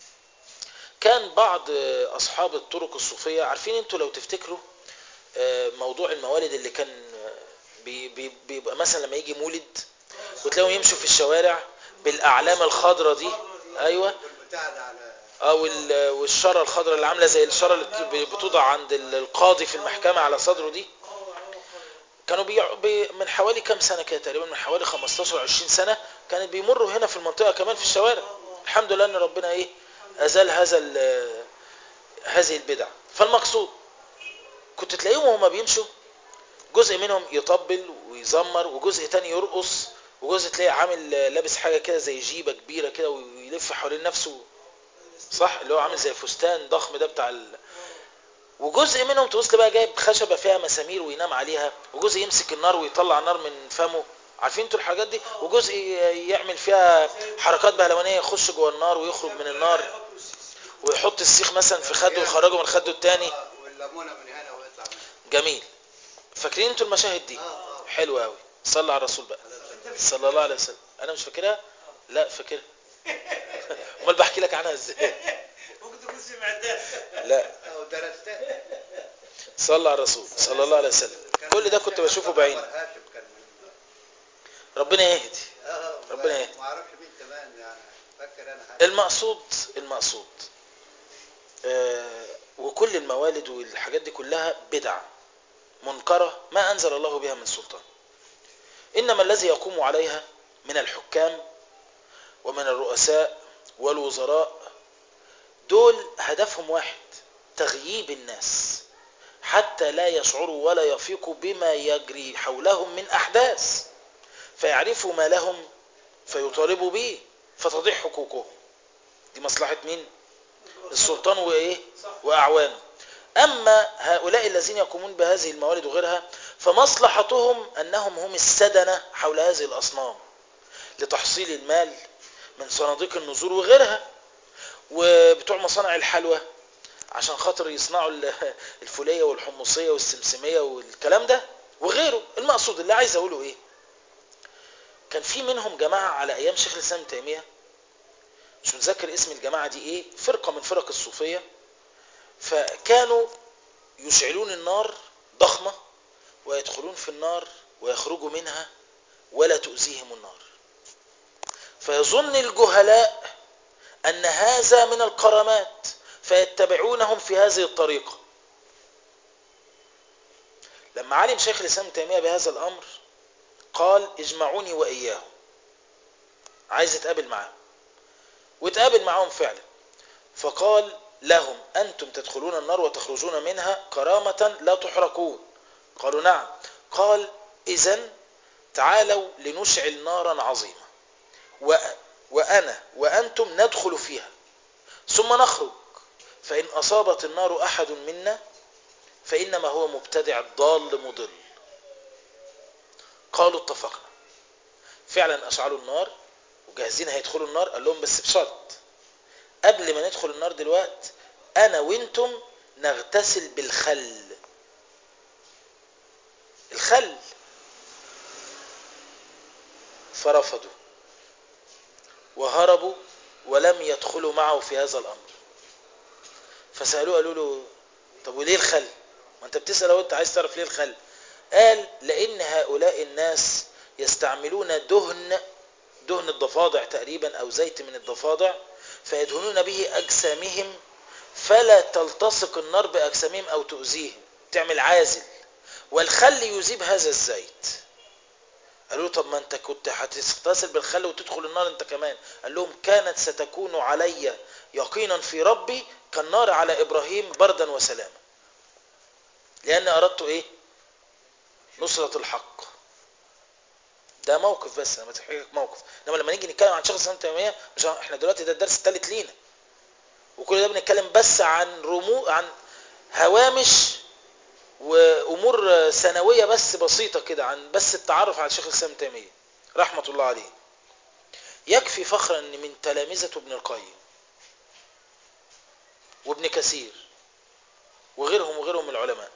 كان بعض اصحاب الطرق الصوفية عارفين انتوا لو تفتكروا موضوع الموالد اللي كان بيبقى مثلا لما يجي مولد وتلاقيهم يمشوا في الشوارع بالاعلام الخضراء دي ايوه او والشاره الخضراء اللي عامله زي الشاره اللي بتوضع عند القاضي في المحكمه على صدره دي كانوا بي... بي... من حوالي كام سنه كده تقريبا من حوالي 15 20 سنه كانت بيمروا هنا في المنطقه كمان في الشوارع الحمد لله ان ربنا ايه ازال هذا ال... هذه البدع فالمقصود كنت تلاقيهم وهما بيمشوا جزء منهم يطبل ويزمر وجزء تاني يرقص وجزء تلاقيه عامل لابس حاجه كده زي جيبه كبيره كده ويلف حوالين نفسه صح اللي هو عامل زي فستان ضخم ده بتاع ال... وجزء منهم توصل بقى جايب خشبه فيها مسامير وينام عليها وجزء يمسك النار ويطلع نار من فمه عارفين انتوا الحاجات دي وجزء يعمل فيها حركات بهلوانيه يخش جوه النار ويخرج من النار ويحط السيخ مثلا في خده ويخرجه من خده التاني والليمونه من هنا ويطلع من جميل فاكرين انتوا المشاهد دي حلوه قوي صلى على الرسول بقى صلى الله عليه وسلم انا مش فاكرها لا فاكرها امال بحكي لك عنها ازاي ممكن تكون سمعتها لا او درستها صلى على الرسول صلى الله عليه وسلم كل ده كنت بشوفه بعيني هاشم كان من ربنا يهدي اه ربنا يهدي. ما اعرفش مين كمان يعني فاكر انا حاجه المقصود المقصود آه وكل الموالد والحاجات دي كلها بدع منكرة ما أنزل الله بها من سلطان إنما الذي يقوم عليها من الحكام ومن الرؤساء والوزراء دول هدفهم واحد تغييب الناس حتى لا يشعروا ولا يفيقوا بما يجري حولهم من أحداث فيعرفوا ما لهم فيطالبوا به فتضيع حقوقهم دي مصلحة مين السلطان وإيه وأعوانه أما هؤلاء الذين يقومون بهذه الموارد وغيرها فمصلحتهم أنهم هم السدنة حول هذه الأصنام لتحصيل المال من صناديق النذور وغيرها وبتوع مصانع الحلوى عشان خاطر يصنعوا ال- الفولية والحمصية والسمسمية والكلام ده وغيره المقصود اللي عايز أقوله إيه كان في منهم جماعة على أيام شيخ الإسلام ابن تيمية مش متذكر اسم الجماعة دي إيه فرقة من فرق الصوفية فكانوا يشعلون النار ضخمة ويدخلون في النار ويخرجوا منها ولا تؤذيهم النار فيظن الجهلاء أن هذا من الكرامات فيتبعونهم في هذه الطريقة لما علم شيخ الإسلام ابن تيمية بهذا الأمر قال اجمعوني وإياهم عايز يتقابل معاه واتقابل معاهم فعلا فقال لهم أنتم تدخلون النار وتخرجون منها كرامة لا تحرقون قالوا نعم قال إذا تعالوا لنشعل نارا عظيمة و- وأنا وأنتم ندخل فيها ثم نخرج فإن أصابت النار أحد منا فإنما هو مبتدع ضال مضل قالوا اتفقنا فعلا أشعلوا النار وجاهزين هيدخلوا النار قال لهم بس بشرط قبل ما ندخل النار دلوقت أنا وانتم نغتسل بالخل الخل فرفضوا وهربوا ولم يدخلوا معه في هذا الأمر فسألوه قالوا له طب وليه الخل ما انت بتسأل وانت عايز تعرف ليه الخل قال لأن هؤلاء الناس يستعملون دهن دهن الضفادع تقريبا أو زيت من الضفادع فيدهنون به أجسامهم فلا تلتصق النار بأجسامهم أو تؤذيهم تعمل عازل والخل يذيب هذا الزيت قالوا له طب ما انت كنت هتغتسل بالخل وتدخل النار انت كمان قال لهم كانت ستكون علي يقينا في ربي كالنار على ابراهيم بردا وسلاما لان اردت ايه نصرة الحق ده موقف بس انا بتحكي لك موقف انما لما نيجي نتكلم عن شخص ابن تيميه مش ه- احنا دلوقتي ده الدرس الثالث لينا وكل ده بنتكلم بس عن رمو عن هوامش وامور سنويه بس بسيطه كده عن بس التعرف على شيخ الاسلام ابن تيميه رحمه الله عليه يكفي فخرا ان من تلامذه ابن القيم وابن كثير وغيرهم وغيرهم من العلماء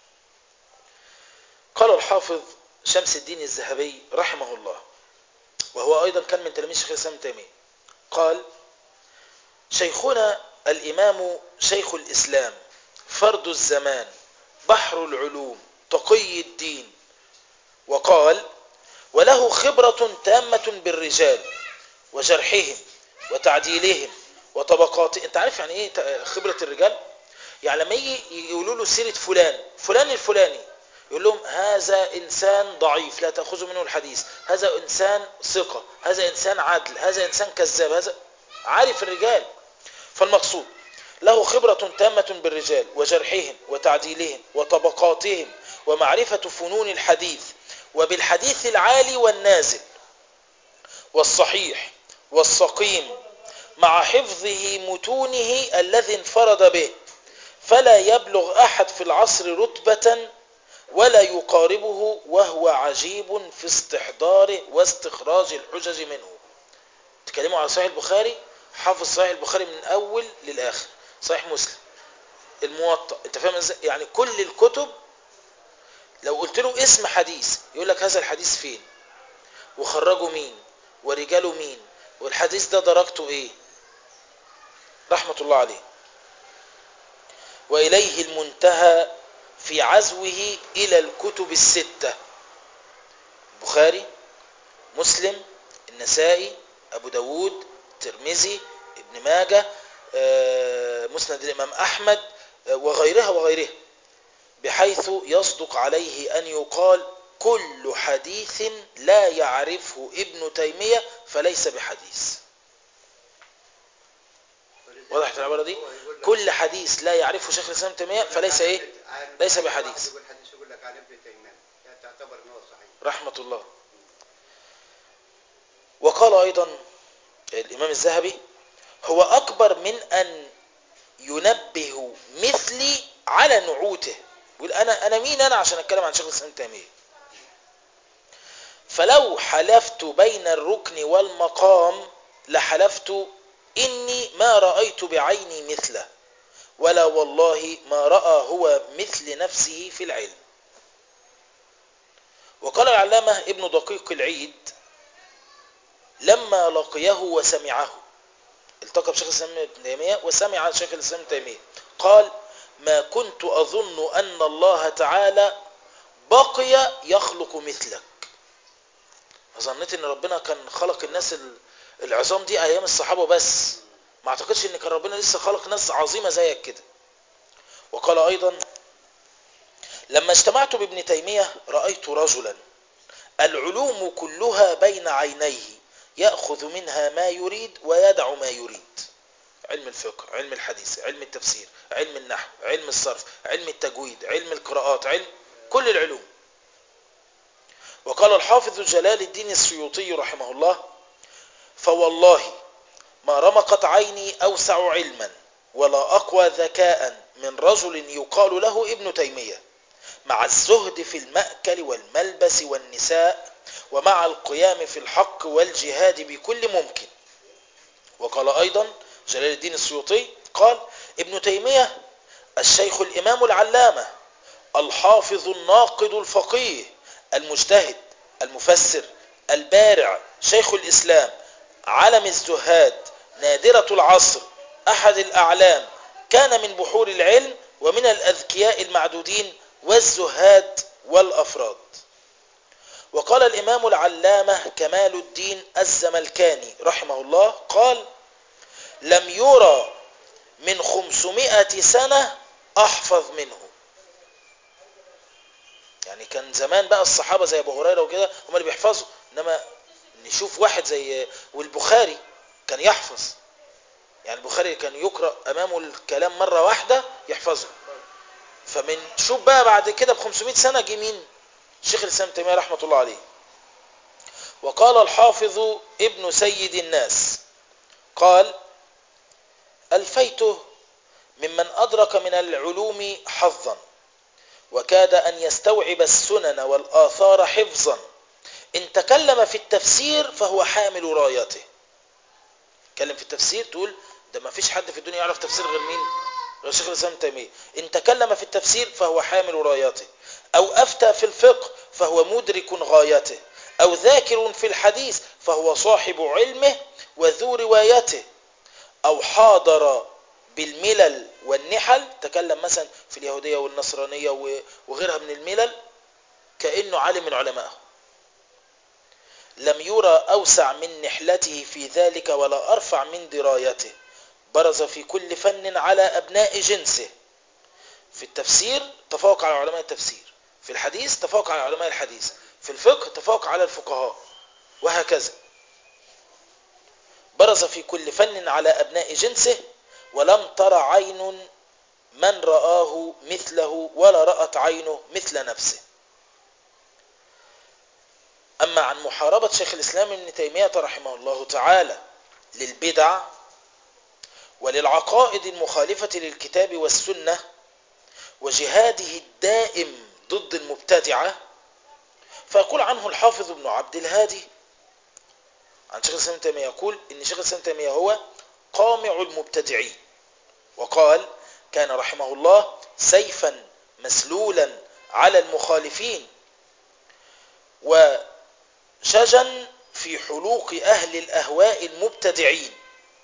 قال الحافظ شمس الدين الذهبي رحمه الله وهو ايضا كان من تلاميذ شيخ الاسلام ابن تيميه قال شيخنا الامام شيخ الاسلام فرد الزمان بحر العلوم تقي الدين وقال وله خبرة تامة بالرجال وجرحهم وتعديلهم وطبقات انت عارف يعني ايه ت- خبرة الرجال يعني لما يجي يقولوا له سيرة فلان فلان الفلاني يقول لهم هذا انسان ضعيف لا تاخذوا منه الحديث هذا انسان ثقة هذا انسان عدل هذا انسان كذاب هذا عارف الرجال فالمقصود له خبرة تامة بالرجال وجرحهم وتعديلهم وطبقاتهم ومعرفة فنون الحديث وبالحديث العالي والنازل والصحيح والسقيم مع حفظه متونه الذي انفرد به فلا يبلغ أحد في العصر رتبة ولا يقاربه وهو عجيب في استحضاره واستخراج الحجج منه تكلموا على صحيح البخاري حافظ صحيح البخاري من الاول للاخر صحيح مسلم الموطأ انت فاهم ازاي يعني كل الكتب لو قلت له اسم حديث يقول لك هذا الحديث فين وخرجه مين ورجاله مين والحديث ده درجته ايه رحمة الله عليه وإليه المنتهى في عزوه إلى الكتب الستة البخاري مسلم النسائي أبو داود الترمذي ابن ماجه آه، مسند الإمام أحمد آه، وغيرها وغيرها بحيث يصدق عليه أن يقال كل حديث لا يعرفه ابن تيمية فليس بحديث وضحت العبارة دي كل حديث لا يعرفه شيخ الإسلام ابن تيمية فليس إيه ليس بحديث. يقول حديث يقول لك عن ابن تيميه يعني تعتبر ان هو صحيح رحمة الله وقال أيضا الإمام الذهبي هو أكبر من أن ينبه مثلي على نعوته يقول أنا أنا مين أنا عشان أتكلم عن شيخ الإسلام ابن تيمية فلو حلفت بين الركن والمقام لحلفت إني ما رأيت بعيني مثله ولا والله ما رأى هو مثل نفسه في العلم وقال العلامة ابن دقيق العيد لما لقيه وسمعه التقى بشيخ الإسلام ابن تيمية وسمع شيخ الإسلام ابن تيمية قال ما كنت أظن أن الله تعالى بقي يخلق مثلك ظنيت ان ربنا كان خلق الناس ال- العظام دي ايام الصحابة بس ما اعتقدش ان كان ربنا لسه خلق ناس عظيمة زيك كده وقال ايضا لما اجتمعت بابن تيمية رأيت رجلا العلوم كلها بين عينيه يأخذ منها ما يريد ويدع ما يريد علم الفقه علم الحديث علم التفسير علم النحو علم الصرف علم التجويد علم القراءات علم كل العلوم وقال الحافظ جلال الدين السيوطي رحمه الله فوالله ما رمقت عيني أوسع علما ولا أقوى ذكاء من رجل يقال له ابن تيمية مع الزهد في المأكل والملبس والنساء ومع القيام في الحق والجهاد بكل ممكن وقال أيضا جلال الدين السيوطي قال ابن تيمية الشيخ الإمام العلامة الحافظ الناقد الفقيه المجتهد المفسر البارع شيخ الإسلام علم الزهاد نادرة العصر أحد الأعلام كان من بحور العلم ومن الأذكياء المعدودين والزهاد والأفراد وقال الإمام العلامة كمال الدين الزملكاني رحمه الله قال لم يرى من خمسمائة سنة أحفظ منه يعني كان زمان بقى الصحابة زي أبو هريرة وكده هم اللي بيحفظوا إنما نشوف واحد زي والبخاري كان يحفظ يعني البخاري كان يقرأ أمامه الكلام مرة واحدة يحفظه فمن شوف بقى بعد كده ب 500 سنة جه مين شيخ الإسلام تيمية رحمة الله عليه وقال الحافظ ابن سيد الناس قال ألفيته ممن أدرك من العلوم حظا وكاد أن يستوعب السنن والآثار حفظا إن تكلم في التفسير فهو حامل رايته تكلم في التفسير تقول ده ما فيش حد في الدنيا يعرف تفسير غير مين غير شيخ الإسلام تيمية إن تكلم في التفسير فهو حامل رايته أو أفتى في الفقه فهو مدرك غايته أو ذاكر في الحديث فهو صاحب علمه وذو روايته أو حاضر بالملل والنحل تكلم مثلا في اليهودية والنصرانية وغيرها من الملل كأنه عالم من علمائه لم يرى أوسع من نحلته في ذلك ولا أرفع من درايته برز في كل فن على أبناء جنسه في التفسير تفوق على علماء التفسير في الحديث تفوق على علماء الحديث في الفقه تفوق على الفقهاء وهكذا برز في كل فن على أبناء جنسه ولم تر عين من رآه مثله ولا رأت عينه مثل نفسه أما عن محاربة شيخ الإسلام ابن تيمية رحمه الله تعالى للبدع وللعقائد المخالفة للكتاب والسنة وجهاده الدائم ضد المبتدعة فيقول عنه الحافظ ابن عبد الهادي عن شيخ الإسلام تيمية يقول إن شيخ الإسلام تيمية هو قامع المبتدعين وقال كان رحمه الله سيفا مسلولا على المخالفين وشجا في حلوق أهل الأهواء المبتدعين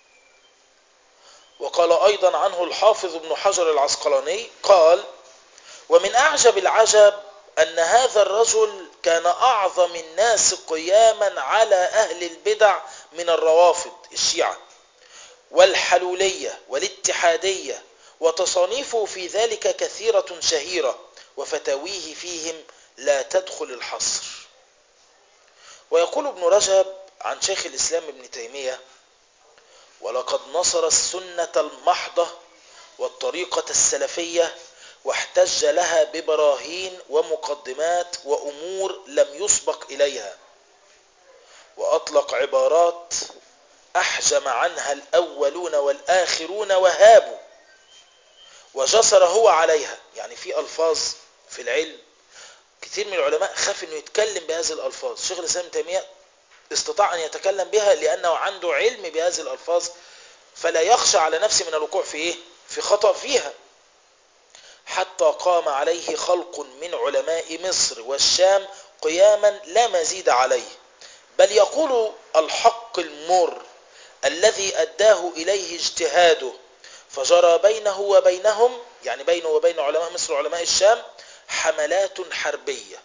وقال أيضا عنه الحافظ ابن حجر العسقلاني قال ومن أعجب العجب أن هذا الرجل كان أعظم الناس قياما على أهل البدع من الروافض الشيعة والحلولية والاتحادية وتصانيفه في ذلك كثيرة شهيرة وفتاويه فيهم لا تدخل الحصر ويقول ابن رجب عن شيخ الإسلام ابن تيمية ولقد نصر السنة المحضة والطريقة السلفية واحتج لها ببراهين ومقدمات وأمور لم يسبق إليها وأطلق عبارات أحجم عنها الأولون والآخرون وهابوا وجسر هو عليها يعني في ألفاظ في العلم كثير من العلماء خاف أنه يتكلم بهذه الألفاظ شيخ الإسلام تيمية استطاع أن يتكلم بها لأنه عنده علم بهذه الألفاظ فلا يخشى على نفسه من الوقوع في إيه؟ في خطأ فيها حتى قام عليه خلق من علماء مصر والشام قياما لا مزيد عليه بل يقول الحق المر الذي أداه إليه اجتهاده فجرى بينه وبينهم يعني بينه وبين علماء مصر وعلماء الشام حملات حربية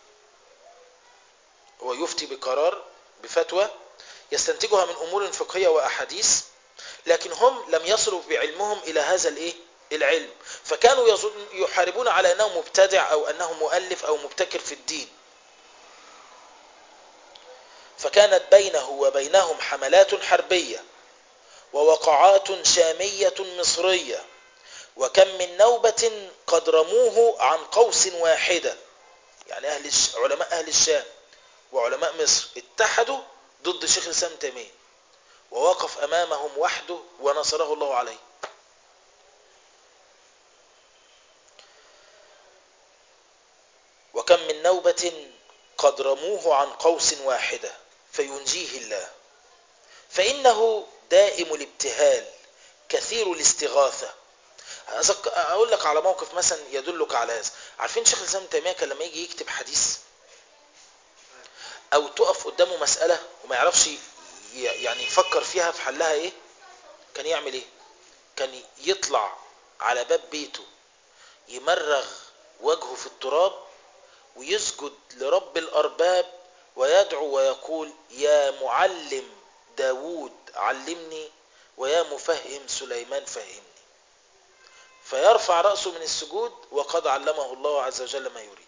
هو يفتي بقرار بفتوى يستنتجها من أمور فقهية وأحاديث لكن هم لم يصلوا بعلمهم إلى هذا الإيه؟ العلم فكانوا يحاربون على أنه مبتدع أو أنه مؤلف أو مبتكر في الدين فكانت بينه وبينهم حملات حربية ووقعات شامية مصرية وكم من نوبة قد رموه عن قوس واحدة يعني أهل الش... علماء أهل الشام وعلماء مصر اتحدوا ضد شيخ الإسلام تيمية ووقف أمامهم وحده ونصره الله عليه وكم من نوبة قد رموه عن قوس واحدة فينجيه الله فإنه دائم الابتهال كثير الاستغاثة أذك- أقول لك على موقف مثلا يدلك على هذا عارفين شيخ الإسلام ابن تيمية كان لما يجي يكتب حديث أو تقف قدامه مسألة وما يعرفش ي- يعني يفكر فيها في حلها إيه كان يعمل إيه كان يطلع على باب بيته يمرغ وجهه في التراب ويسجد لرب الأرباب ويدعو ويقول يا معلم داود علمني ويا مفهم سليمان فهمني فيرفع رأسه من السجود وقد علمه الله عز وجل ما يريد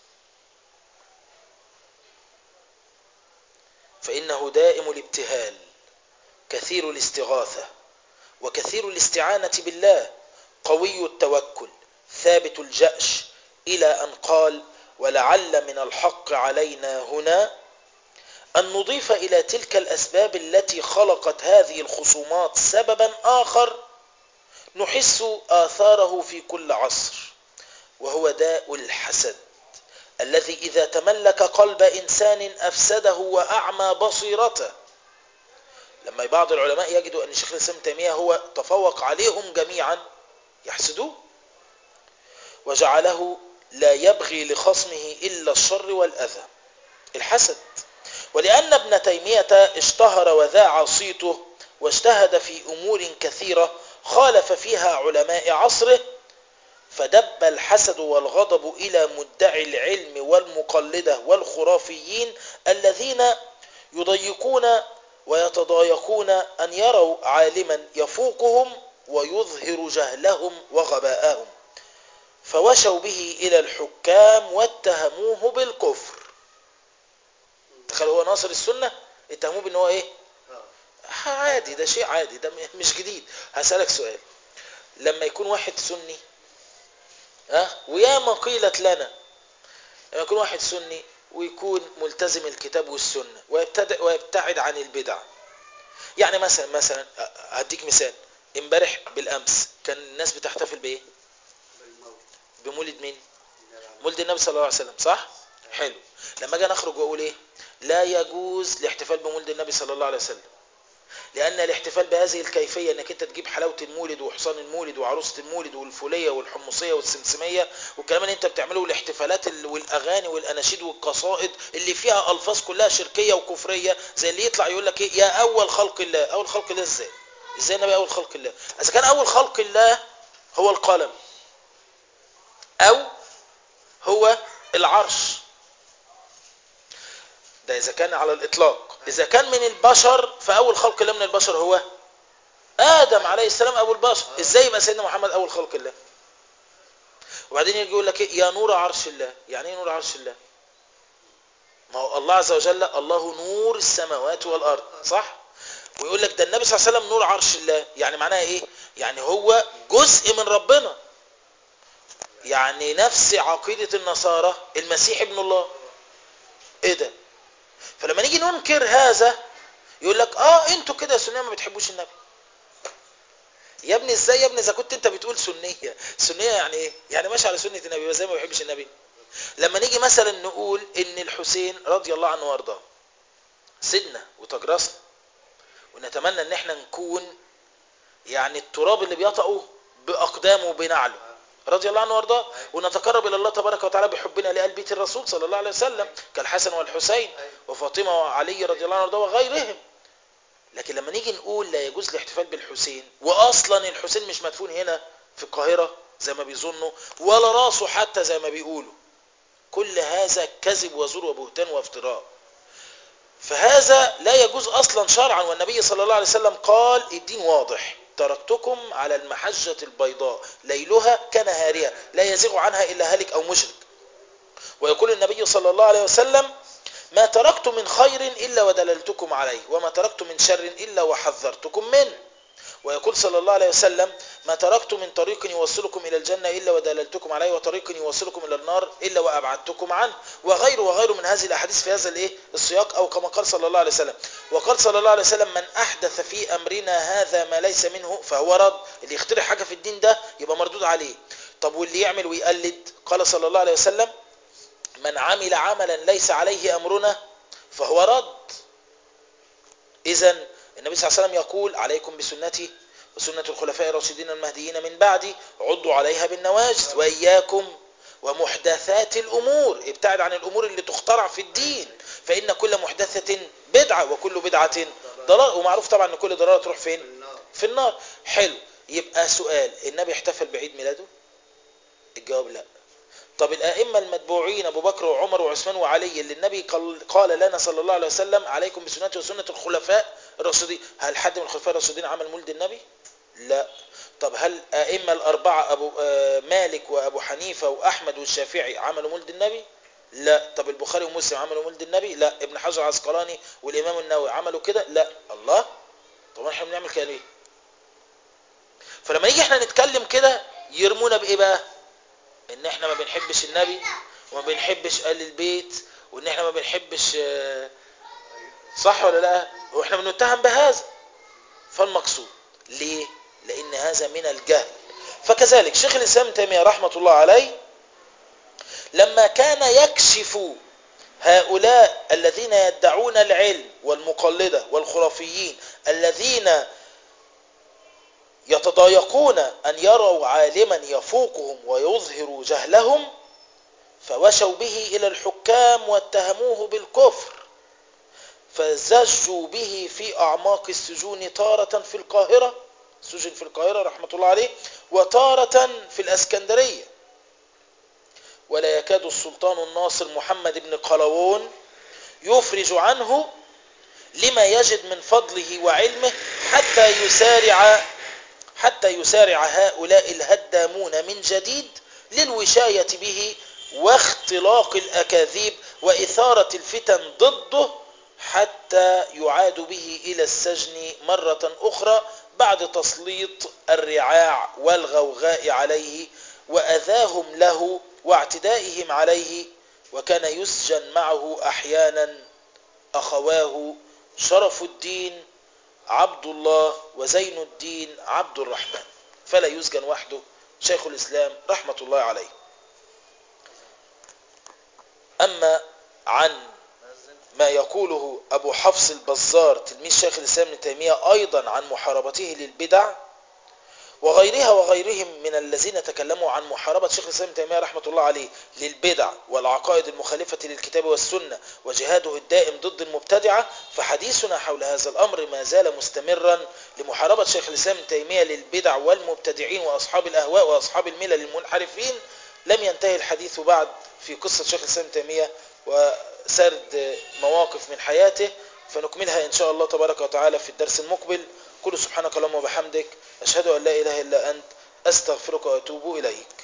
فإنه دائم الابتهال كثير الاستغاثة وكثير الاستعانة بالله قوي التوكل ثابت الجأش إلى أن قال ولعل من الحق علينا هنا أن نضيف إلى تلك الأسباب التي خلقت هذه الخصومات سببا آخر نحس آثاره في كل عصر وهو داء الحسد الذي إذا تملك قلب إنسان أفسده وأعمى بصيرته لما بعض العلماء يجدوا أن شيخ الإسلام تيمية هو تفوق عليهم جميعا يحسدوه وجعله لا يبغي لخصمه إلا الشر والأذى الحسد ولأن ابن تيمية اشتهر وذاع صيته واجتهد في أمور كثيرة خالف فيها علماء عصره فدب الحسد والغضب إلى مدعي العلم والمقلدة والخرافيين الذين يضيقون ويتضايقون أن يروا عالما يفوقهم ويظهر جهلهم وغباءهم فوشوا به إلى الحكام واتهموه بالكفر تخيل هو ناصر السنة اتهموه بأنه هو ايه اه عادي ده شيء عادي ده مش جديد هسألك سؤال لما يكون واحد سني ها وياما قيلت لنا لما يكون واحد سني ويكون ملتزم الكتاب والسنة ويبتدأ ويبتعد عن البدع يعني مثلا مثلا هديك مثال امبارح بالامس كان الناس بتحتفل بايه بالموت بمولد مين النبي مولد النبي صلى الله عليه وسلم صح حلو لما اجي نخرج واقول ايه لا يجوز الاحتفال بمولد النبي صلى الله عليه وسلم لان الاحتفال بهذه الكيفيه انك انت تجيب حلاوه المولد وحصان المولد وعروسه المولد والفوليه والحمصيه والسمسميه والكلام اللي انت بتعمله والاحتفالات ال- والاغاني والاناشيد والقصائد اللي فيها الفاظ كلها شركيه وكفريه زي اللي يطلع يقول لك ايه يا اول خلق الله اول خلق الله ازاي ازاي النبي اول خلق الله اذا كان اول خلق الله هو القلم او هو العرش ده إذا كان على الإطلاق إذا كان من البشر فأول خلق الله من البشر هو آدم عليه السلام أبو البشر إزاي يبقى سيدنا محمد أول خلق الله وبعدين يجي يقول لك إيه؟ يا نور عرش الله يعني إيه نور عرش الله ما هو الله عز وجل الله نور السماوات والأرض صح ويقول لك ده النبي صلى الله عليه وسلم نور عرش الله يعني معناها إيه يعني هو جزء من ربنا يعني نفس عقيدة النصارى المسيح ابن الله ايه ده فلما نيجي ننكر هذا يقول لك اه انتوا كده يا سنيه ما بتحبوش النبي يا ابني ازاي يا ابني اذا كنت انت بتقول سنيه سنيه يعني ايه يعني ماشي على سنه النبي وازاي ما بيحبش النبي لما نيجي مثلا نقول ان الحسين رضي الله عنه وارضاه سيدنا وتجرسنا ونتمنى ان احنا نكون يعني التراب اللي بيطأه باقدامه وبنعله رضي الله عنه وارضاه ونتقرب الى الله تبارك وتعالى بحبنا لآل بيت الرسول صلى الله عليه وسلم كالحسن والحسين وفاطمه وعلي رضي الله عنه وارضاه وغيرهم لكن لما نيجي نقول لا يجوز الاحتفال بالحسين واصلا الحسين مش مدفون هنا في القاهره زي ما بيظنوا ولا راسه حتى زي ما بيقولوا كل هذا كذب وزور وبهتان وافتراء فهذا لا يجوز اصلا شرعا والنبي صلى الله عليه وسلم قال الدين واضح تركتكم على المحجة البيضاء ليلها كنهارها لا يزيغ عنها إلا هالك أو مشرك ويقول النبي صلى الله عليه وسلم ما تركت من خير إلا ودللتكم عليه وما تركت من شر إلا وحذرتكم منه ويقول صلى الله عليه وسلم ما تركت من طريق يوصلكم إلى الجنة إلا ودللتكم عليه وطريق يوصلكم إلى النار إلا وأبعدتكم عنه وغيره وغيره من هذه الأحاديث في هذا الإيه السياق أو كما قال صلى الله عليه وسلم وقال صلى الله عليه وسلم من أحدث في أمرنا هذا ما ليس منه فهو رد اللي يخترع حاجة في الدين ده يبقى مردود عليه طب واللي يعمل ويقلد قال صلى الله عليه وسلم من عمل عملا ليس عليه أمرنا فهو رد إذا النبي صلى الله عليه وسلم يقول عليكم بسنتي وسنة الخلفاء الراشدين المهديين من بعدي عضوا عليها بالنواجذ وإياكم ومحدثات الأمور ابتعد عن الأمور اللي تخترع في الدين فإن كل محدثة بدعة وكل بدعة ضلال ومعروف طبعا أن كل ضلالة تروح فين النار في النار حلو يبقى سؤال النبي احتفل بعيد ميلاده الجواب لا طب الأئمة المتبوعين أبو بكر وعمر وعثمان وعلي اللي النبي قال, قال لنا صلى الله عليه وسلم عليكم بسنتي وسنة الخلفاء الراشدين هل حد من الخلفاء الراشدين عمل مولد النبي لا طب هل أئمة الأربعة أبو آه، مالك وأبو حنيفة وأحمد والشافعي عملوا مولد النبي لا طب البخاري ومسلم عملوا مولد النبي لا ابن حجر العسقلاني والإمام النووي عملوا كده لا الله طب احنا بنعمل كده ليه فلما نيجي احنا نتكلم كده يرمونا بايه بقى ان احنا ما بنحبش النبي وما بنحبش آل البيت وان احنا ما بنحبش آه، صح ولا لا واحنا بنتهم بهذا فالمقصود ليه لان هذا من الجهل فكذلك شيخ الاسلام ابن تيميه رحمه الله عليه لما كان يكشف هؤلاء الذين يدعون العلم والمقلده والخرافيين الذين يتضايقون أن يروا عالما يفوقهم ويظهر جهلهم فوشوا به إلى الحكام واتهموه بالكفر فزجوا به في أعماق السجون تارة في القاهرة سجن في القاهرة رحمة الله عليه وتارة في الأسكندرية ولا يكاد السلطان الناصر محمد بن قلاوون يفرج عنه لما يجد من فضله وعلمه حتى يسارع حتى يسارع هؤلاء الهدامون من جديد للوشاية به واختلاق الأكاذيب وإثارة الفتن ضده حتى يعاد به إلى السجن مرة أخرى بعد تسليط الرعاع والغوغاء عليه وأذاهم له واعتدائهم عليه وكان يسجن معه أحيانا أخواه شرف الدين عبد الله وزين الدين عبد الرحمن فلا يسجن وحده شيخ الإسلام رحمة الله عليه أما عن ما يقوله أبو حفص البزار تلميذ شيخ الإسلام ابن تيمية أيضا عن محاربته للبدع وغيرها وغيرهم من الذين تكلموا عن محاربة شيخ الإسلام ابن تيمية رحمة الله عليه للبدع والعقائد المخالفة للكتاب والسنة وجهاده الدائم ضد المبتدعة فحديثنا حول هذا الأمر ما زال مستمرا لمحاربة شيخ الإسلام ابن تيمية للبدع والمبتدعين وأصحاب الأهواء وأصحاب الملل المنحرفين لم ينتهي الحديث بعد في قصة شيخ الإسلام ابن تيمية وسرد مواقف من حياته فنكملها إن شاء الله تبارك وتعالى في الدرس المقبل كل سبحانك اللهم وبحمدك أشهد أن لا إله إلا أنت أستغفرك وأتوب إليك